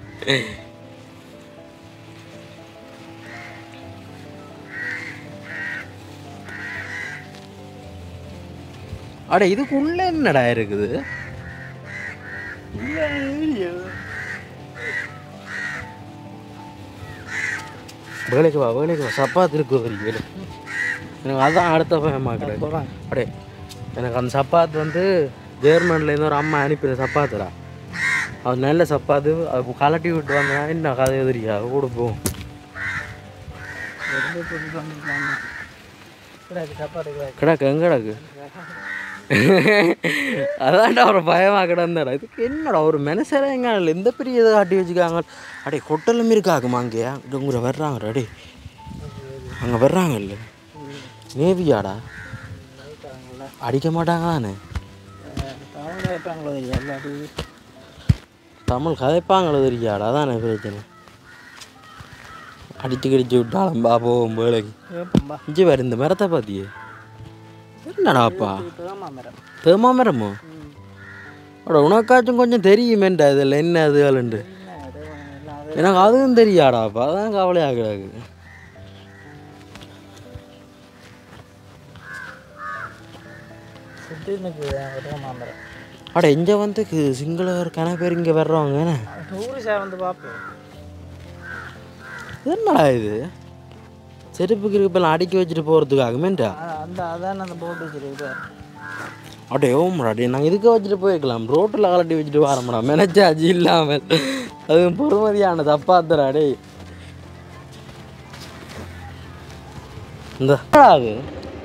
அட இதுக்குள்ள என்னடா இருக்குது வேலைக்கு வா வேலைக்கு வா சப்பாத்து இருக்கு ஒரு வேலை எனக்கு அதான் அடுத்த பயமாக கிடையாது அடே எனக்கு அந்த சப்பாத்து வந்து ஜெர்மன்லேருந்து ஒரு அம்மா அனுப்பின சப்பாத்துடா அது நல்ல சப்பாத்து அது கலட்டி விட்டு வந்தா என்ன கதை எதிரியா கொடுப்போம் கிடக்கு எங்க கிடக்கு அதான்டா ஒரு பயமாக கிடந்தாடா இதுக்கு என்னடா ஒரு மெனசரா எங்க இல்லை எந்த பெரிய இதை காட்டி வச்சுக்காங்க அடே கொட்டலும் இருக்காகுமா அங்கே இங்கே வர்றாங்க அடே அங்கே வர்றாங்கல்ல நேவியாடா அடிக்க மாட்டாங்க தானே தமிழ் கேட்பாங்களோ எல்லாரும் தமிழ் கதைப்பாங்களோ தெரியாடா அதானே பிரச்சனை அடிச்சு கடிச்சு விட்டாலும் பா போவோம் வேலைக்கு கேட்போம்பா இஞ்சி வேறு இந்த மரத்தை பார்த்தியே என்னடாப்பா தேமா மரம் தேமா மரமோ அட உனக்காச்சும் கொஞ்சம் தெரியுமேண்டா இதில் என்ன அதுகளுண்டு எனக்கு அதுவும் தெரியாடாப்பா அதான் கவலையாக கிடக்கு சுற்றி எனக்கு தேமா மரம் அட இங்கே வந்து கு- சிங்களவர் கணக்கு பேர் இங்கே வர்றவங்க என்ன டூரிஸ்டாக வந்து பார்ப்போம் என்னடா இது செருப்பு கிருப்பெல்லாம் அடுக்கி வச்சுட்டு போகிறதுக்காகமேண்டா அ- அந்த அதான் அந்த போட்டு வச்சிருக்கு அடே ஓம்டா அடே நாங்கள் இதுக்கு வச்சுட்டு போயிருக்கலாம் ரோட்டில் கலட்டி வச்சுட்டு வரமாடா மெனச்சாச்சு இல்லாமல் அது பொறுமதியான தப்பாத்துறா டே இந்த என்னடா அது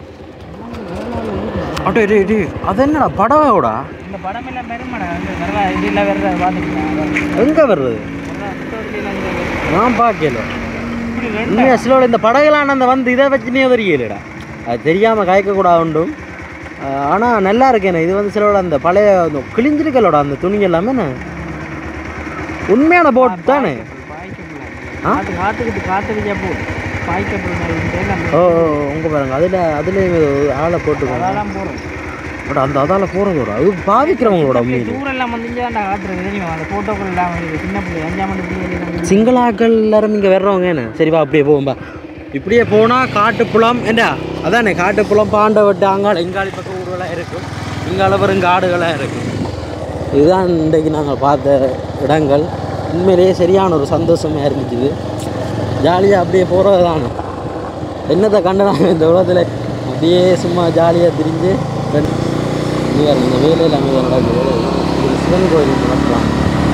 அடே டே டே அது என்னடா படவோடா இந்த படம் எல்லாம் பெருமடா வந்து வரல இது இல்லை வேறு பார்த்துக்கலாம் எங்கே வர்றது நான் பார்க்கல உண்மையாக சிலோட இந்த படகுலான அந்த வந்து இதை வச்சு நீ தெரியலடா அது தெரியாமல் காய்க்கக்கூடாது உண்டும் ஆனால் நல்லா இருக்கேனே இது வந்து சிலோட அந்த பழைய அந்த கிழிஞ்சிருக்கலோட அந்த துணி எல்லாமே என்ன? உண்மையான போட் தானே ஆ? காற்று காற்றுக்கிட்டு காற்றடிச்சா போகுது பாய்க்கப்படும் ஓ உங்கள் பாருங்க அதில் அதுலேயும் ஆளை போட்டுக்கோங்க அதெல்லாம் போகிறோம் பட் அந்த அதால் போகிறதோட அது பாவிக்கிறவங்களோட உண்மையிலே தூரம் எல்லாம் வந்துச்சு அந்த காற்று தெரியும் அந்த ஃபோட்டோக்கள் எல்லாம் இருக்குது சின்ன பிள்ளை அஞ்சாம் மணி பிள்ளை சிங்களாக்கள் எல்லாரும் இங்கே வர்றவங்க என்ன சரி வா அப்படியே போவோம்பா இப்படியே போனால் காட்டுப்புலம் ஏண்டா அதானே காட்டுப்புலம் பாண்டவட்டு அங்காள இங்காளி பக்கம் ஊர்களாக இருக்கும் இங்கால வரும் காடுகளாக இருக்கும் இதுதான் இன்றைக்கு நாங்கள் பார்த்த இடங்கள் உண்மையிலேயே சரியான ஒரு சந்தோஷமாக இருந்துச்சு ஜாலியாக அப்படியே போகிறது தானே என்னத்தை கண்டு நாங்கள் இந்த உலகத்தில் அப்படியே சும்மா ஜாலியாக திரிஞ்சு இங்க பாருங்க, இந்த வேலையில் அங்கே நடக்குது இது சிவன் கோயில் நடக்கலாம்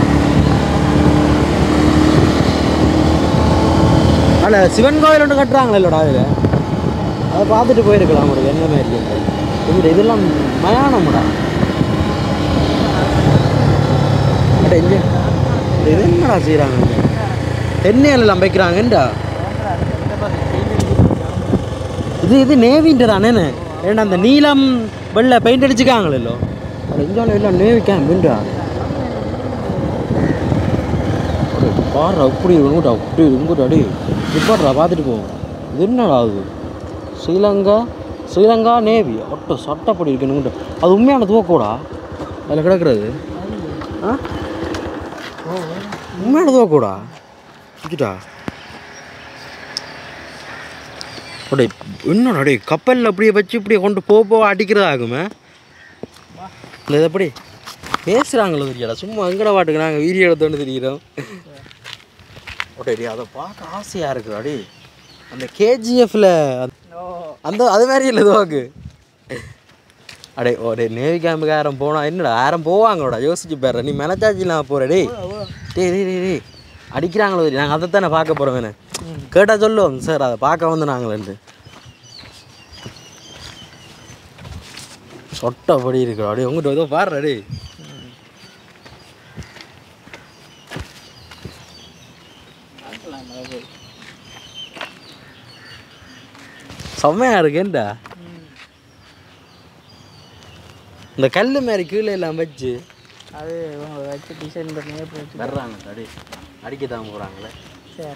அல்ல சிவன் கோயில் ஒன்று கட்டுறாங்களே இல்லைடா அதில் அதை பார்த்துட்டு போயிருக்கலாம் ஒரு என்ன மாதிரி இந்த இதெல்லாம் மயானம்டா அட இங்கே இது என்னடா செய்கிறாங்க தென்னையில் எல்லாம் வைக்கிறாங்கண்டா இது இது நேவின்ற தானே ஏன்னா அந்த நீலம் வெள்ளை பெயிண்ட் அடிச்சுக்காங்களோ அட இங்கே எல்லாம் நேவி கேம்புண்டா பாரு அப்படி இங்கோட்டா அப்படி இங்கோட்டா அடி நிப்பாட்றா பார்த்துட்டு போவோம் இது என்னடா அது ஸ்ரீலங்கா ஸ்ரீலங்கா நேவி ஒட்ட சட்டப்படி இருக்கு அது உண்மையான துவக்கூடா அதில் கிடக்குறது ஆ உண்மையான துவக்கூடா வச்சுட்டா அடே என்னடா அடே கப்பலில் அப்படியே வச்சு இப்படியே கொண்டு போக போக அடிக்கிறதாகுமே இல்லை இது எப்படி பேசுகிறாங்களோ தெரியல சும்மா எங்கட பாட்டுக்கு நாங்கள் வீடியோ எடுத்தோன்னு தெரிகிறோம் அடே அதை பார்க்க ஆசையாக இருக்குது அடே அந்த கேஜிஎஃப்ல அந்த அது மாதிரி இல்லை இதுவாக்கு அடே ஒரு நேவி கேம்புக்கு யாரும் போனா என்னடா யாரும் போவாங்களோடா யோசிச்சு பாரு நீ மெனச்சாச்சிலாம் போகிற டேய் டேய் டேய் டேய் டேய் அடிக்கிறாங்களோ தெரியும் நாங்கள் அதை தானே பார்க்க போகிறோம் வேணே கேட்டால் சொல்லுவோம் சார் அதை பார்க்க வந்து நாங்களேன்ட்டு சொட்டப்படி இருக்கிறோம் அப்படியே உங்கள்கிட்ட ஏதோ பாடுறா டேய் செம்மையா இருக்கேன்டா இந்த கல் மாதிரி கீழே எல்லாம் வச்சு அது இவங்க வச்சு டிசைன் பண்ணி போச்சு வர்றாங்க அடி அடிக்க தான் போகிறாங்களே சரி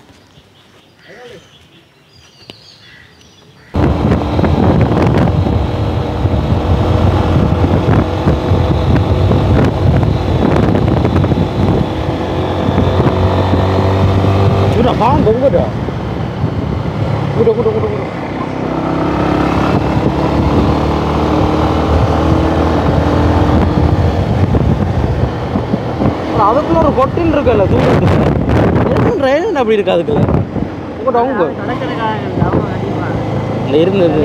Udah, paham dong udah. Udah, udah, udah, udah. அதுக்குள்ள ஒரு கொட்டில் இருக்குல்ல தூரத்துக்கு என்ன ரயில் அப்படி இருக்கு அதுக்குள்ள உங்கள்கிட்ட அவங்க இல்லை இருந்தது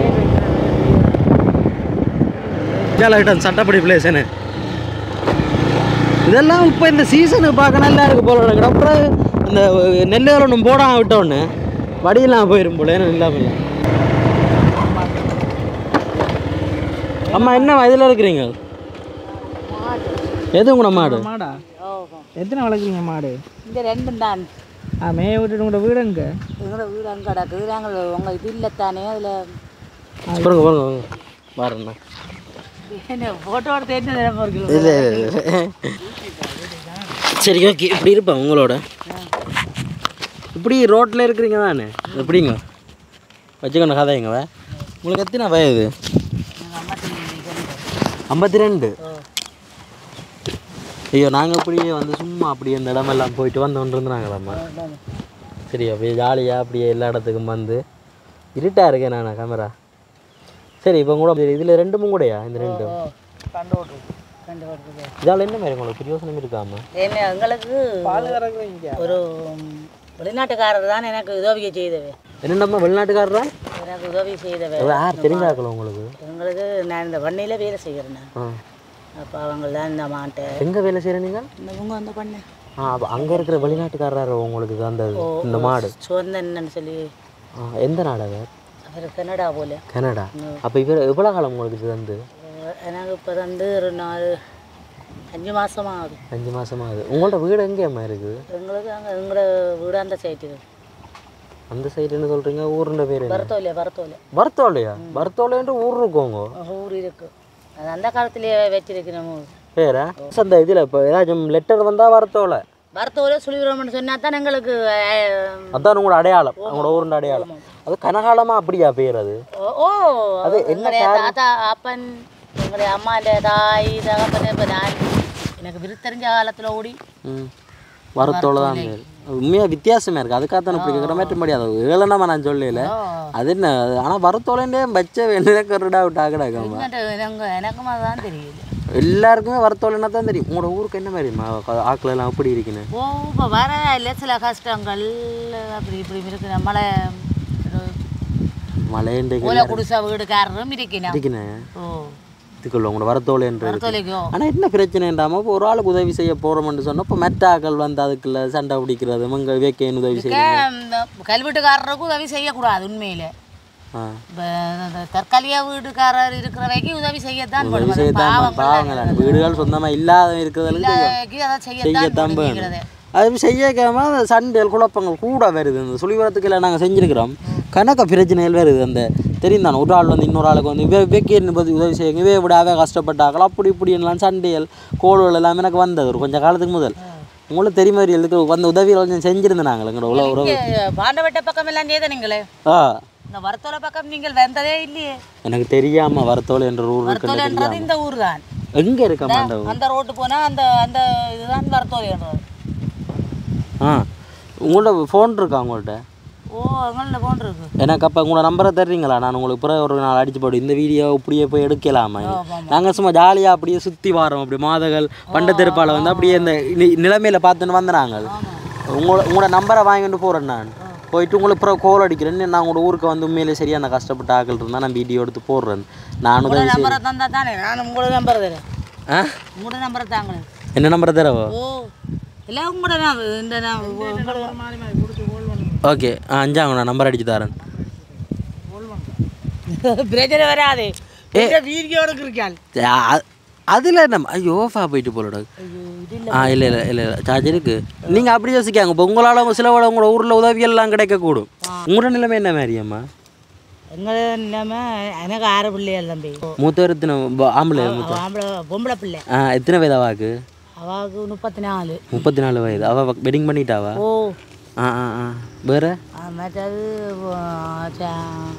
கேலாகிட்டான் சட்டப்படி பிளேஸ்னு இதெல்லாம் இப்போ இந்த சீசனுக்கு பார்க்க நல்லா இருக்கு போல எனக்கு அப்புறம் இந்த நெல் ஒன்றும் போடாம விட்டோன்னு வடியெல்லாம் போயிடும் போல ஏன்னா இல்லாமல் இல்லை அம்மா என்ன இதில் இருக்கிறீங்க எது உங்களோட மாடு மாடா எத்தனை வளர்க்குறீங்க மாடு இந்த ரெண்டும் தான் ஆ மேய விட்டுட்டு உங்களோட வீடு எங்க எங்களோட வீடு அங்கே கிடக்குது நாங்கள் உங்கள் இது இல்லைத்தானே அதில் பாருங்க பாருங்க பாருங்க பாருண்ணா என்ன ஃபோட்டோ எடுத்து என்ன நினைப்பு இருக்கு இல்லை சரி ஓகே இப்படி இருப்பேன் உங்களோட இப்படி ரோட்டில் இருக்கிறீங்க தானே எப்படிங்க வச்சுக்கணும் கதைங்க வே உங்களுக்கு எத்தனை வயது ஐம்பத்தி ரெண்டு ஐயோ நாங்கள் அப்படியே வந்து சும்மா அப்படியே இந்த இடமெல்லாம் போயிட்டு வந்தோன்னு இருந்தாங்களாம்மா சரி அப்படியே ஜாலியாக அப்படியே எல்லா இடத்துக்கும் வந்து இருட்டாக இருக்கேன் நான் கேமரா சரி இப்போ கூட இதில் ரெண்டும் கூடயா இந்த ரெண்டும் கண்டு ஓட்டு கண்டு ஓட்டுது இதால் என்ன மாதிரி உங்களுக்கு பிரியோசனம் இருக்காம என்ன எங்களுக்கு ஒரு வெளிநாட்டுக்காரர் தான் எனக்கு உதவி செய்தவை என்னென்னம்மா வெளிநாட்டுக்காரரா எனக்கு உதவி செய்தவை யார் தெரிஞ்சாக்கல உங்களுக்கு எங்களுக்கு நான் இந்த பண்ணையில் வேலை செய்கிறேன் நான் ஆ அப்போ அவங்க தான் இந்த மாட்டை எங்கே வேலை செய்கிற நீங்கள் இந்த இவங்க வந்து பண்ண ஆ அப்போ அங்கே இருக்கிற வெளிநாட்டுக்காரரா உங்களுக்கு அந்த இந்த மாடு சொந்த என்னன்னு சொல்லி ஆ எந்த நாடு அவர் அவர் கனடா போல கனடா அப்போ இவர் எவ்வளோ காலம் உங்களுக்கு இது வந்து அஹ் எனக்கு இப்போ வந்து ஒரு நாலு அஞ்சு மாதமாக ஆகுது அஞ்சு மாசமா ஆகுது உங்களோட வீடு எங்கேம்மா இருக்குது எங்களுக்கு அங்கே எங்களோட வீடு அந்த சைட்டு அந்த சைடுன்னு சொல்கிறீங்க ஊருன்ற பேர் என்ன வரத்தோலையா வரத்தோலை பர்த்தோலையா பர்த்தோலைன்ட்டு ஊர் இருக்கோங்க ஊர் இருக்கு அது அந்த காலத்திலேயே வச்சிருக்கிறோம் பேரா அந்த இதில் இப்போ ஏதாச்சும் லெட்டர் வந்தால் வரத்தோலை வரத்தோலை சுழிவிரோம்னு சொன்னா தான் எங்களுக்கு அஹ், அதான் உங்களோட அடையாளம் உங்களோட ஊருண்ட அடையாளம் அது கனகாலமாக அப்படியா பேர் அது ஓ- ஓ எங்களுடைய தாத்தா அப்பன் எங்களுடைய அம்மாண்ட தாய் தகப்பன் இப்போ நான் எனக்கு விருத்தறிஞ்ச காலத்தில் ஓடி ம் வரத்தோலை தான் பேர் உண்மையாக வித்தியாசமாக இருக்குது அதுக்காக தான் இப்படி கேட்குற மாதிரி முடியாது ஏழனாமா நான் சொல்லல அது என்ன ஆனால் வரத்தோலைண்டே பச்ச எனக்கு ஒரு டவுட் ஆகடாக்காம எனக்கு எனக்கும் அதுதான் தெரியுது எல்லாருக்குமே வரத்தோலைன்னா தான் தெரியும் உங்களோட ஊருக்கு என்ன மாதிரி ஆக்கள் எல்லாம் அப்படி இருக்குன்னு ஓ இப்போ வர இல்லை சில கஷ்டங்கள் அப்படி இப்படி இருக்கு நம்மளை மலையண்டை ஓலை குடிசை வீடுக்காரரும் இருக்கணும் இருக்குண்ணே ஓ இதுக்குள்ள உங்களோட வரத்தோலைன்ற இருக்கு வரத்தோலைக்கோ ஆனால் என்ன பிரச்சனைன்றாம இப்போ ஒரு ஆளுக்கு உதவி செய்ய போகிறோம்னு சொன்னால் இப்போ மெத்த ஆக்கள் வந்து அதுக்குள்ள சண்டை பிடிக்கிறது மங்க வேக்கைன்னு உதவி செய்ய கல்வெட்டுக்காரருக்கும் உதவி செய்யக்கூடாது உண்மையிலே ஆ இப்போ இந்த தற்காலிக வீட்டுக்காரர் இருக்கிற வரைக்கும் உதவி செய்யத்தான் உதவி பண்ணுவாங்க செய்யத்தான் பாவம் பாவங்களா வீடுகள் சொந்தமாக இல்லாத இருக்கிறதுக்கு இல்லாதவைக்கு அதை செய்யத்தான் செய்யத்தான் பண்ணுங்கிறது அது செய்யாம அந்த சண்டைகள் குழப்பங்கள் கூட வருது இந்த சுழிவரத்துக்கு எல்லாம் நாங்கள் செஞ்சுருக்கிறோம் கணக்க பிரச்சனைகள் வருது அந்த தெரியும் தானே ஒரு ஆள் வந்து இன்னொரு ஆளுக்கு வந்து இவே வெக்கேன்னு பற்றி உதவி செய்யுங்க இவே விடாவே கஷ்டப்பட்டாக்கள் அப்படி இப்படி எல்லாம் சண்டைகள் கோள்கள் எல்லாம் எனக்கு வந்தது ஒரு கொஞ்சம் காலத்துக்கு முதல் உங்களுக்கு தெரியும் மாதிரி எழுதுக்கு வந்த உதவியில் கொஞ்சம் செஞ்சிருந்தேன் நாங்கள் எங்களோட உள்ள உறவு பாண்டவட்ட பக்கம் எல்லாம் செய்த நீங்களே ஆ இந்த வரத்தோல பக்கம் நீங்கள் வந்ததே இல்லையே எனக்கு தெரியாம வரத்தோல் என்ற ஊர் இருக்குன்னு வரத்தோலன்றது தெரியாம இந்த ஊர் தான் எங்க இருக்கம்மா அந்த ஊர் அந்த ரோட்டு போனா அந்த அந்த இதுதான் வரத்தோலைன்றது ஆ உங்கள்ட்ட ஃபோன் இருக்கா உங்கள்ட்ட ஓ எங்கள்ட்ட போன் இருக்கு எனக்கு அப்போ உங்களோட நம்பரை தர்றீங்களா நான் உங்களுக்கு பிறகு ஒரு நாள் அடிச்சு போடு இந்த வீடியோ இப்படியே போய் எடுக்கலாமா நாங்கள் சும்மா ஜாலியாக அப்படியே சுற்றி வரோம் அப்படி மாதகள் பண்ட திருப்பால வந்து அப்படியே இந்த நி- நிலைமையில பார்த்துன்னு வந்து நாங்கள் உங்களோட உங்களோட நம்பரை வாங்கிட்டு போகிறேன் நான் போயிட்டு உங்களுக்கு பிறகு கோல் அடிக்கிறேன் நான் உங்களோட ஊருக்கு வந்து உண்மையிலே சரியா நான் கஷ்டப்பட்டு ஆக்கள் இருந்தால் நான் வீடியோ எடுத்து போடுறேன் நானும் உங்களோட தான் நம்பரை தந்தா தானே நான் உங்களோட நம்பர் தரேன் ஆ உங்களோட நம்பரை தாங்க என்ன நம்பரை தரவோ ஓ இல்லை உங்களோட நம்பர் இந்த நம்- உங்களோட ஓகே ஆ அஞ்சாங்க நான் நம்பர் அடிச்சு தரேன் பிரச்சனை வராது வீடியோட இருக்காள் அதில் நம்ம ஐயோ ஓஃபா போயிட்டு போலடா ஆ இல்லை இல்லை இல்லை இல்லை சார்ஜ் இருக்கு நீங்கள் அப்படி யோசிக்காங்க இப்போ உங்களால் உங்கள் சிலவோட உங்களோட ஊரில் உதவியெல்லாம் கிடைக்கக்கூடும் உங்களோட நிலைமை என்ன மாதிரி அம்மா எங்களோட இல்லாமல் எனக்கு ஆறு பிள்ளைகள் தம்பி மூத்தவர் எத்தனை ப- ஆம்பளை மூத்த ஆம்பளை பொம்பளை பிள்ளை ஆ எத்தனை வயது அவாக்கு அவாவுக்கு முப்பத்தி நாலு முப்பத்தி நாலு வயது அவள் வெட்டிங் பண்ணிட்டாவா ஓ ஆ ஆ ஆ வேற ஆ, மற்றது ஆ, ச-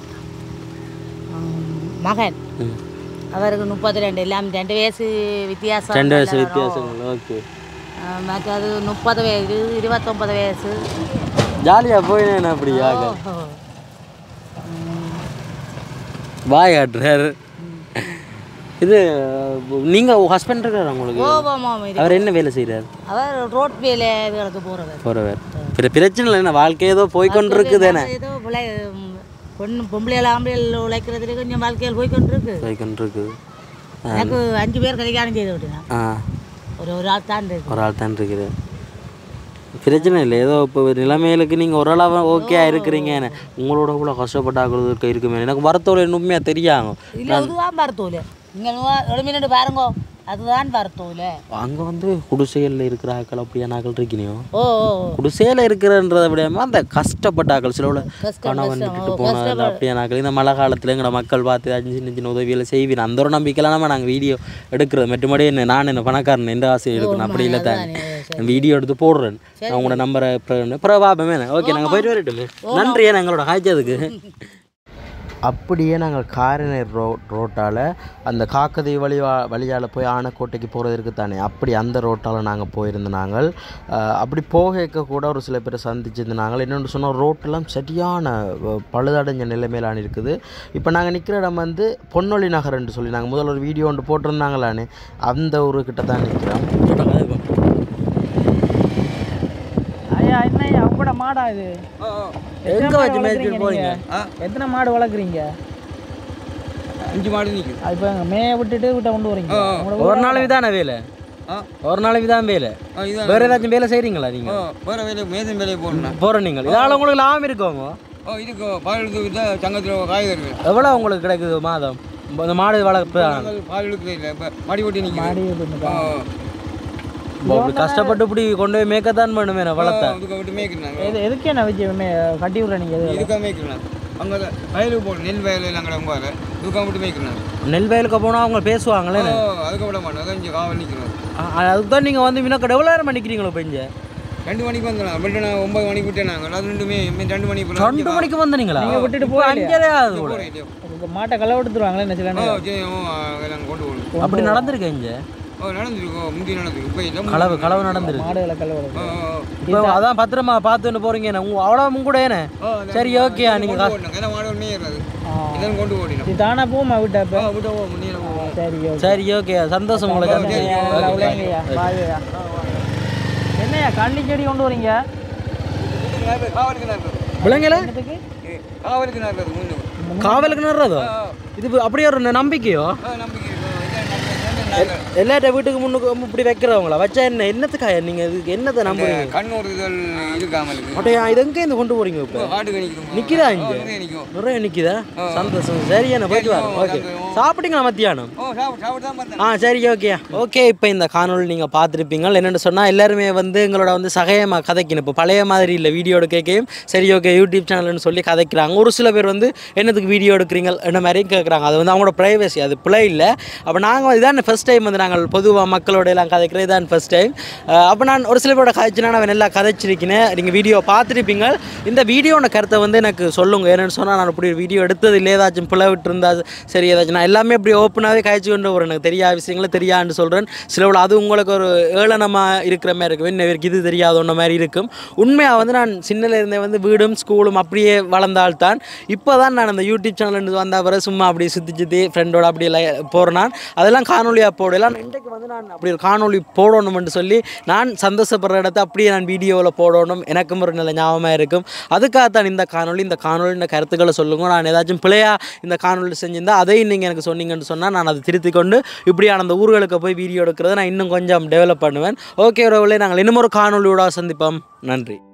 ம், மகன் ம். அவருக்கு முப்பத்தி ரெண்டு எல்லாம் ரெண்டு வயசு வித்தியாசம் ரெண்டு வயசு நல்ல வித்தியாசங்கள் ஓகே ஆ, மற்றது முப்பது வயசு இருபத்தொம்பது வயசு ஜாலியாக போயினேன் அப்படியா ஓ. வாய் ஆட்டுறாரு இது நீங்கள் ஹஸ்பண்ட் இருக்காரு உங்களுக்கு கோபம் இது அவர் என்ன வேலை செய்கிறார் அவர் ரோட் வேலை இதுகளுக்கு போகிறவர் போகிறவர் பிற பிரச்சனை இல்லை என்ன வாழ்க்கை ஏதோ போய்க்கொண்டு இருக்குதானே ஏதோ பிள்ளை ம், பொண்ணு பொம்பளைகள் ஆம்பளைகள் உழைக்கிறதுல கொஞ்சம் வாழ்க்கையில் போய்க்கொண்டு இருக்கு போய்க்கொண்டு இருக்கு எனக்கு அஞ்சு பேர் கல்யாணம் செய்து விட்டேன் ஆ ஒரு ஒரு ஆள் தான் இருக்கு ஒரு ஆள் தான் இருக்குது பிரச்சனை இல்லை ஏதோ இப்போ நிலைமைகளுக்கு நீங்கள் ஓரளவு ஓகே இருக்கிறீங்க உங்களோட கூட கஷ்டப்பட்டாக்களுக்கு இருக்குமே எனக்கு வரத்தோட உண்மையாக தெரியாங்க இல்லை இதுதான் பருத்தூல் நீங்கள் எழுமினு பாருங்கோ அதுதான் பருத்தூல் அங்கே வந்து குடிசைகளில் இருக்கிற ஆக்கள் அப்படியா நாக்கள் இருக்கீனியோ ஓ ஓ ஓ. குடிசையில் இருக்கிறன்றதை விட அந்த கஷ்டப்பட்ட ஆக்கள் சில கஷ்டம், கணவன் கஷ்டம். விட்டுட்டு ஓ, போனதில்ல அப்படியே நாக்கள் இந்த மழை காலத்தில் எங்களை மக்கள் பார்த்து அஞ்சு சின்ன சின்ன உதவிகளை செய்வேன் அந்த ஒரு நம்பிக்கையில் நம்ம நாங்கள் வீடியோ எடுக்கிறது மற்றபடி என்ன நான் என்ன பணக்காரன் எந்த ஆசை எடுக்கணும் அப்படி இல்லை தான் வீடியோ எடுத்து போடுறேன் நான் உங்களோட நம்பரை பிரபாபமே ஓகே நாங்கள் போயிட்டு வரட்டுமே நன்றி ஏன்னா எங்களோட காய்ச்சதுக்கு அப்படியே நாங்கள் காரினர் ரோ ரோட்டால் அந்த காக்கதை வழி வழியால் போய் ஆனைக்கோட்டைக்கு போகிறதுக்கு தானே அப்படி அந்த ரோட்டால் நாங்கள் போயிருந்த நாங்கள் அஹ், அப்படி போக கூட ஒரு சில பேரை சந்திச்சிருந்த நாங்கள் இன்னொன்று சொன்னால் ரோட்டெல்லாம் சரியான அஹ், பழுதடைஞ்ச நிலைமையிலான இருக்குது இப்போ நாங்கள் நிற்கிற இடம் வந்து பொன்னொழி நகர்ன்னு சொல்லி நாங்கள் முதல்ல ஒரு வீடியோ ஒன்று போட்டிருந்தாங்களானே அந்த ஊருக்கிட்ட தான் நிற்கிறோம் ஐயா என்ன ஐயா உங்களோட மாடா இது எங்கே வச்சு மேய்ச்சிட்டு போறீங்க எத்தனை மாடு வளர்க்குறீங்க அஞ்சு மாடு நிற்கும் அது இப்போ மேய விட்டுட்டு விட்ட கொண்டு வரீங்க உங்களோட ஒரு நாளைக்கு தானே வேலை ஆ ஒரு நாளைக்கு தான் வேலை ஆ இதான் வேறு ஏதாச்சும் வேலை செய்கிறீங்களா நீங்கள் ஓ வேறு வேலையை மேதம் வேலையை போடணும் போகிற நீங்கள் இதால் உங்களுக்கு லாபம் இருக்கோங்க ஓ இதுக்கு பால் எடுத்து விட்டா சங்கத்தில் காய்கறி வேணும் எவ்வளோ உங்களுக்கு கிடைக்குது மாதம் இந்த மாடு வளர்ப்பு நாங்கள் பால் எடுக்கல இல்லை இப்போ மடி ஓட்டி நிற்கிறோம் மாடி விட்டுருந்தா. ஓ அப்படி கஷ்டப்பட்டு இப்படி கொண்டு போய் மேய்க்கத்தான் பண்ணுமே நான் வளர்த்த இதுக்கு விட்டு மேய்க்கிறாங்க எது எதுக்கு என்ன வச்சு மே கட்டி விட்ற நீங்கள் எது இதுக்காக மேய்க்கிறாங்க அங்கே வயலுக்கு போகணும் நெல் வயல் அங்கே ரொம்ப இதுக்காக விட்டு மேய்க்கிறாங்க நெல் வயலுக்கு போனால் அவங்க பேசுவாங்களே ஓ அதுக்கு விட மாட்டோம் அதான் இங்கே காவல் நிற்கிறோம் அதுக்கு தான் நீங்கள் வந்து வினக்கடை எவ்வளோ நேரம் பண்ணிக்கிறீங்களோ இப்போ இங்கே ரெண்டு மணிக்கு வந்தோம் பட் நான் ஒன்பது மணிக்கு விட்டேன் நாங்கள் அது ரெண்டுமே ரெண்டு மணிக்கு போனா ரெண்டு மணிக்கு வந்தீங்களா நீங்கள் விட்டுட்டு இப்போ போகலையா? அஞ்சரை ஆகுது கூட போகிறேன் இல்லையோ இப்போ மாட்டை களை எடுத்துருவாங்களே என்ன சில ஓ நேரம். சரி ஓ எல்லாம் கொண்டு போகணும் அப்படி நடந்திருக்கேன் இங்கே ஓ நடந்துருக்கோம் முந்தி நடந்துருக்கு இப்போ இல்லை களவு களவு நடந்திருக்கு மாடுகளை களை ஓ விடுறது ஓ, இப்போ அதான் பத்திரமா பார்த்துன்னு போகிறீங்க அவ்வளோ கூட ஏனே ஓ அந்த சரி ஓகே நீங்கள் கொண்டு போடணும் ஏன்னா மாடு ஒன்றே ஏறாது இதெல்லாம் கொண்டு ஓடினோம் இது தானே போமா விட்டா இப்போ ஓ விட்டு ஓ முன்னே போவோம் சரி ஓகே சரி ஓகே சந்தோஷம் உங்களுக்கு உள்ளங்கய்யா பாய்யா என்னய்யா கள்ளி செடி கொண்டு வரீங்க காவலுக்கு நல்லது விலங்கல என்னத்துக்கு காவலுக்கு நல்லது முன்னுக்கு காவலுக்கு நடுறதோ இது அப்படியே ஒரு நம்பிக்கையோ ஆ நம்பிக்கை இருக்கு. இதான் நல்லது. எல்லாட்ட வீட்டுக்கு முன்னுக்கு இப்படி வைக்கிறவங்களா வச்சா என்ன என்னத்துக்காக நீங்கள் இதுக்கு என்னத்தை நம்புறீங்க கண்ணூர் இதழ் இருக்காமலுக்கு அப்படியா இது எங்கே இருந்து கொண்டு போறீங்க இப்போ காட்டு கணிக்கிறோம் நிக்குதா இங்க? நிற்கும் நிறைய நிற்குதா சந்தோஷம் சரி என்ன போயிட்டு வரோம் ஓகே சாப்பிட்டீங்களா மத்தியானம் ஓ சாப்பிட்டு சாப்பிட்டு தான் பார்த்தேன் ஆ சரி ஓகே ஓகே இப்போ இந்த காணொளி நீங்கள் பார்த்துருப்பீங்க என்னென்னு சொன்னால் எல்லாருமே வந்து எங்களோட வந்து சகையமாக கதைக்கணும் இப்போ பழைய மாதிரி இல்லை வீடியோ எடுக்கையும் சரி ஓகே யூடியூப் சேனல்னு சொல்லி கதைக்கிறாங்க ஒரு சில பேர் வந்து என்னத்துக்கு வீடியோ எடுக்கிறீங்க என்ன மாதிரியும் கேட்குறாங்க அது வந்து அவங்களோட ப்ரைவசி அது பிழை இல்லை அப்போ நாங்கள் இதான் ஃபஸ்ட் ஃபர்ஸ்ட் டைம் வந்து நாங்கள் பொதுவாக மக்களோட எல்லாம் கதைக்கிறது தான் ஃபர்ஸ்ட் டைம் அப்போ நான் ஒரு சில பேரோட கதைச்சுனா நான் நல்லா கதைச்சிருக்கேன் நீங்கள் வீடியோ பார்த்துருப்பீங்க இந்த வீடியோட கருத்தை வந்து எனக்கு சொல்லுங்க ஏன்னு சொன்னால் நான் இப்படி வீடியோ எடுத்தது இல்லை ஏதாச்சும் பிள்ளை விட்டுருந்தா சரி ஏதாச்சும் நான் எல்லாமே இப்படி ஓப்பனாகவே காய்ச்சி கொண்டு ஒரு எனக்கு தெரியாத விஷயங்களை தெரியாதுன்னு சொல்கிறேன் சில விட அது உங்களுக்கு ஒரு ஏளனமாக இருக்கிற மாதிரி இருக்கும் இன்னும் இவருக்கு இது தெரியாதோன்ற மாதிரி இருக்கும் உண்மையாக வந்து நான் சின்னல இருந்தே வந்து வீடும் ஸ்கூலும் அப்படியே வளர்ந்தால்தான் இப்போ தான் நான் அந்த யூடியூப் சேனல் வந்த பிறகு சும்மா அப்படியே சுற்றி சுற்றி ஃப்ரெண்டோட அப்படி போகிறேன் நான் அதெல்லாம் காணொலியாக போடலாம் இன்றைக்கு வந்து நான் அப்படி ஒரு காணொளி போடணும்னு சொல்லி நான் சந்தோஷப்படுற இடத்த அப்படியே நான் வீடியோவில் போடணும் எனக்கும் ஒரு நல்ல ஞாபகமாக இருக்கும் அதுக்காகத்தான் இந்த காணொளி இந்த காணொலியின் கருத்துக்களை சொல்லுங்க நான் ஏதாச்சும் பிழையாக இந்த காணொளி செஞ்சிருந்தா அதையும் நீங்கள் எனக்கு சொன்னீங்கன்னு சொன்னால் நான் அதை திருத்தி கொண்டு இப்படியான அந்த ஊர்களுக்கு போய் வீடியோ எடுக்கிறத நான் இன்னும் கொஞ்சம் டெவலப் பண்ணுவேன் ஓகே உறவுகளே நாங்கள் இன்னும் ஒரு காணொலியோட சந்திப்போம் நன்றி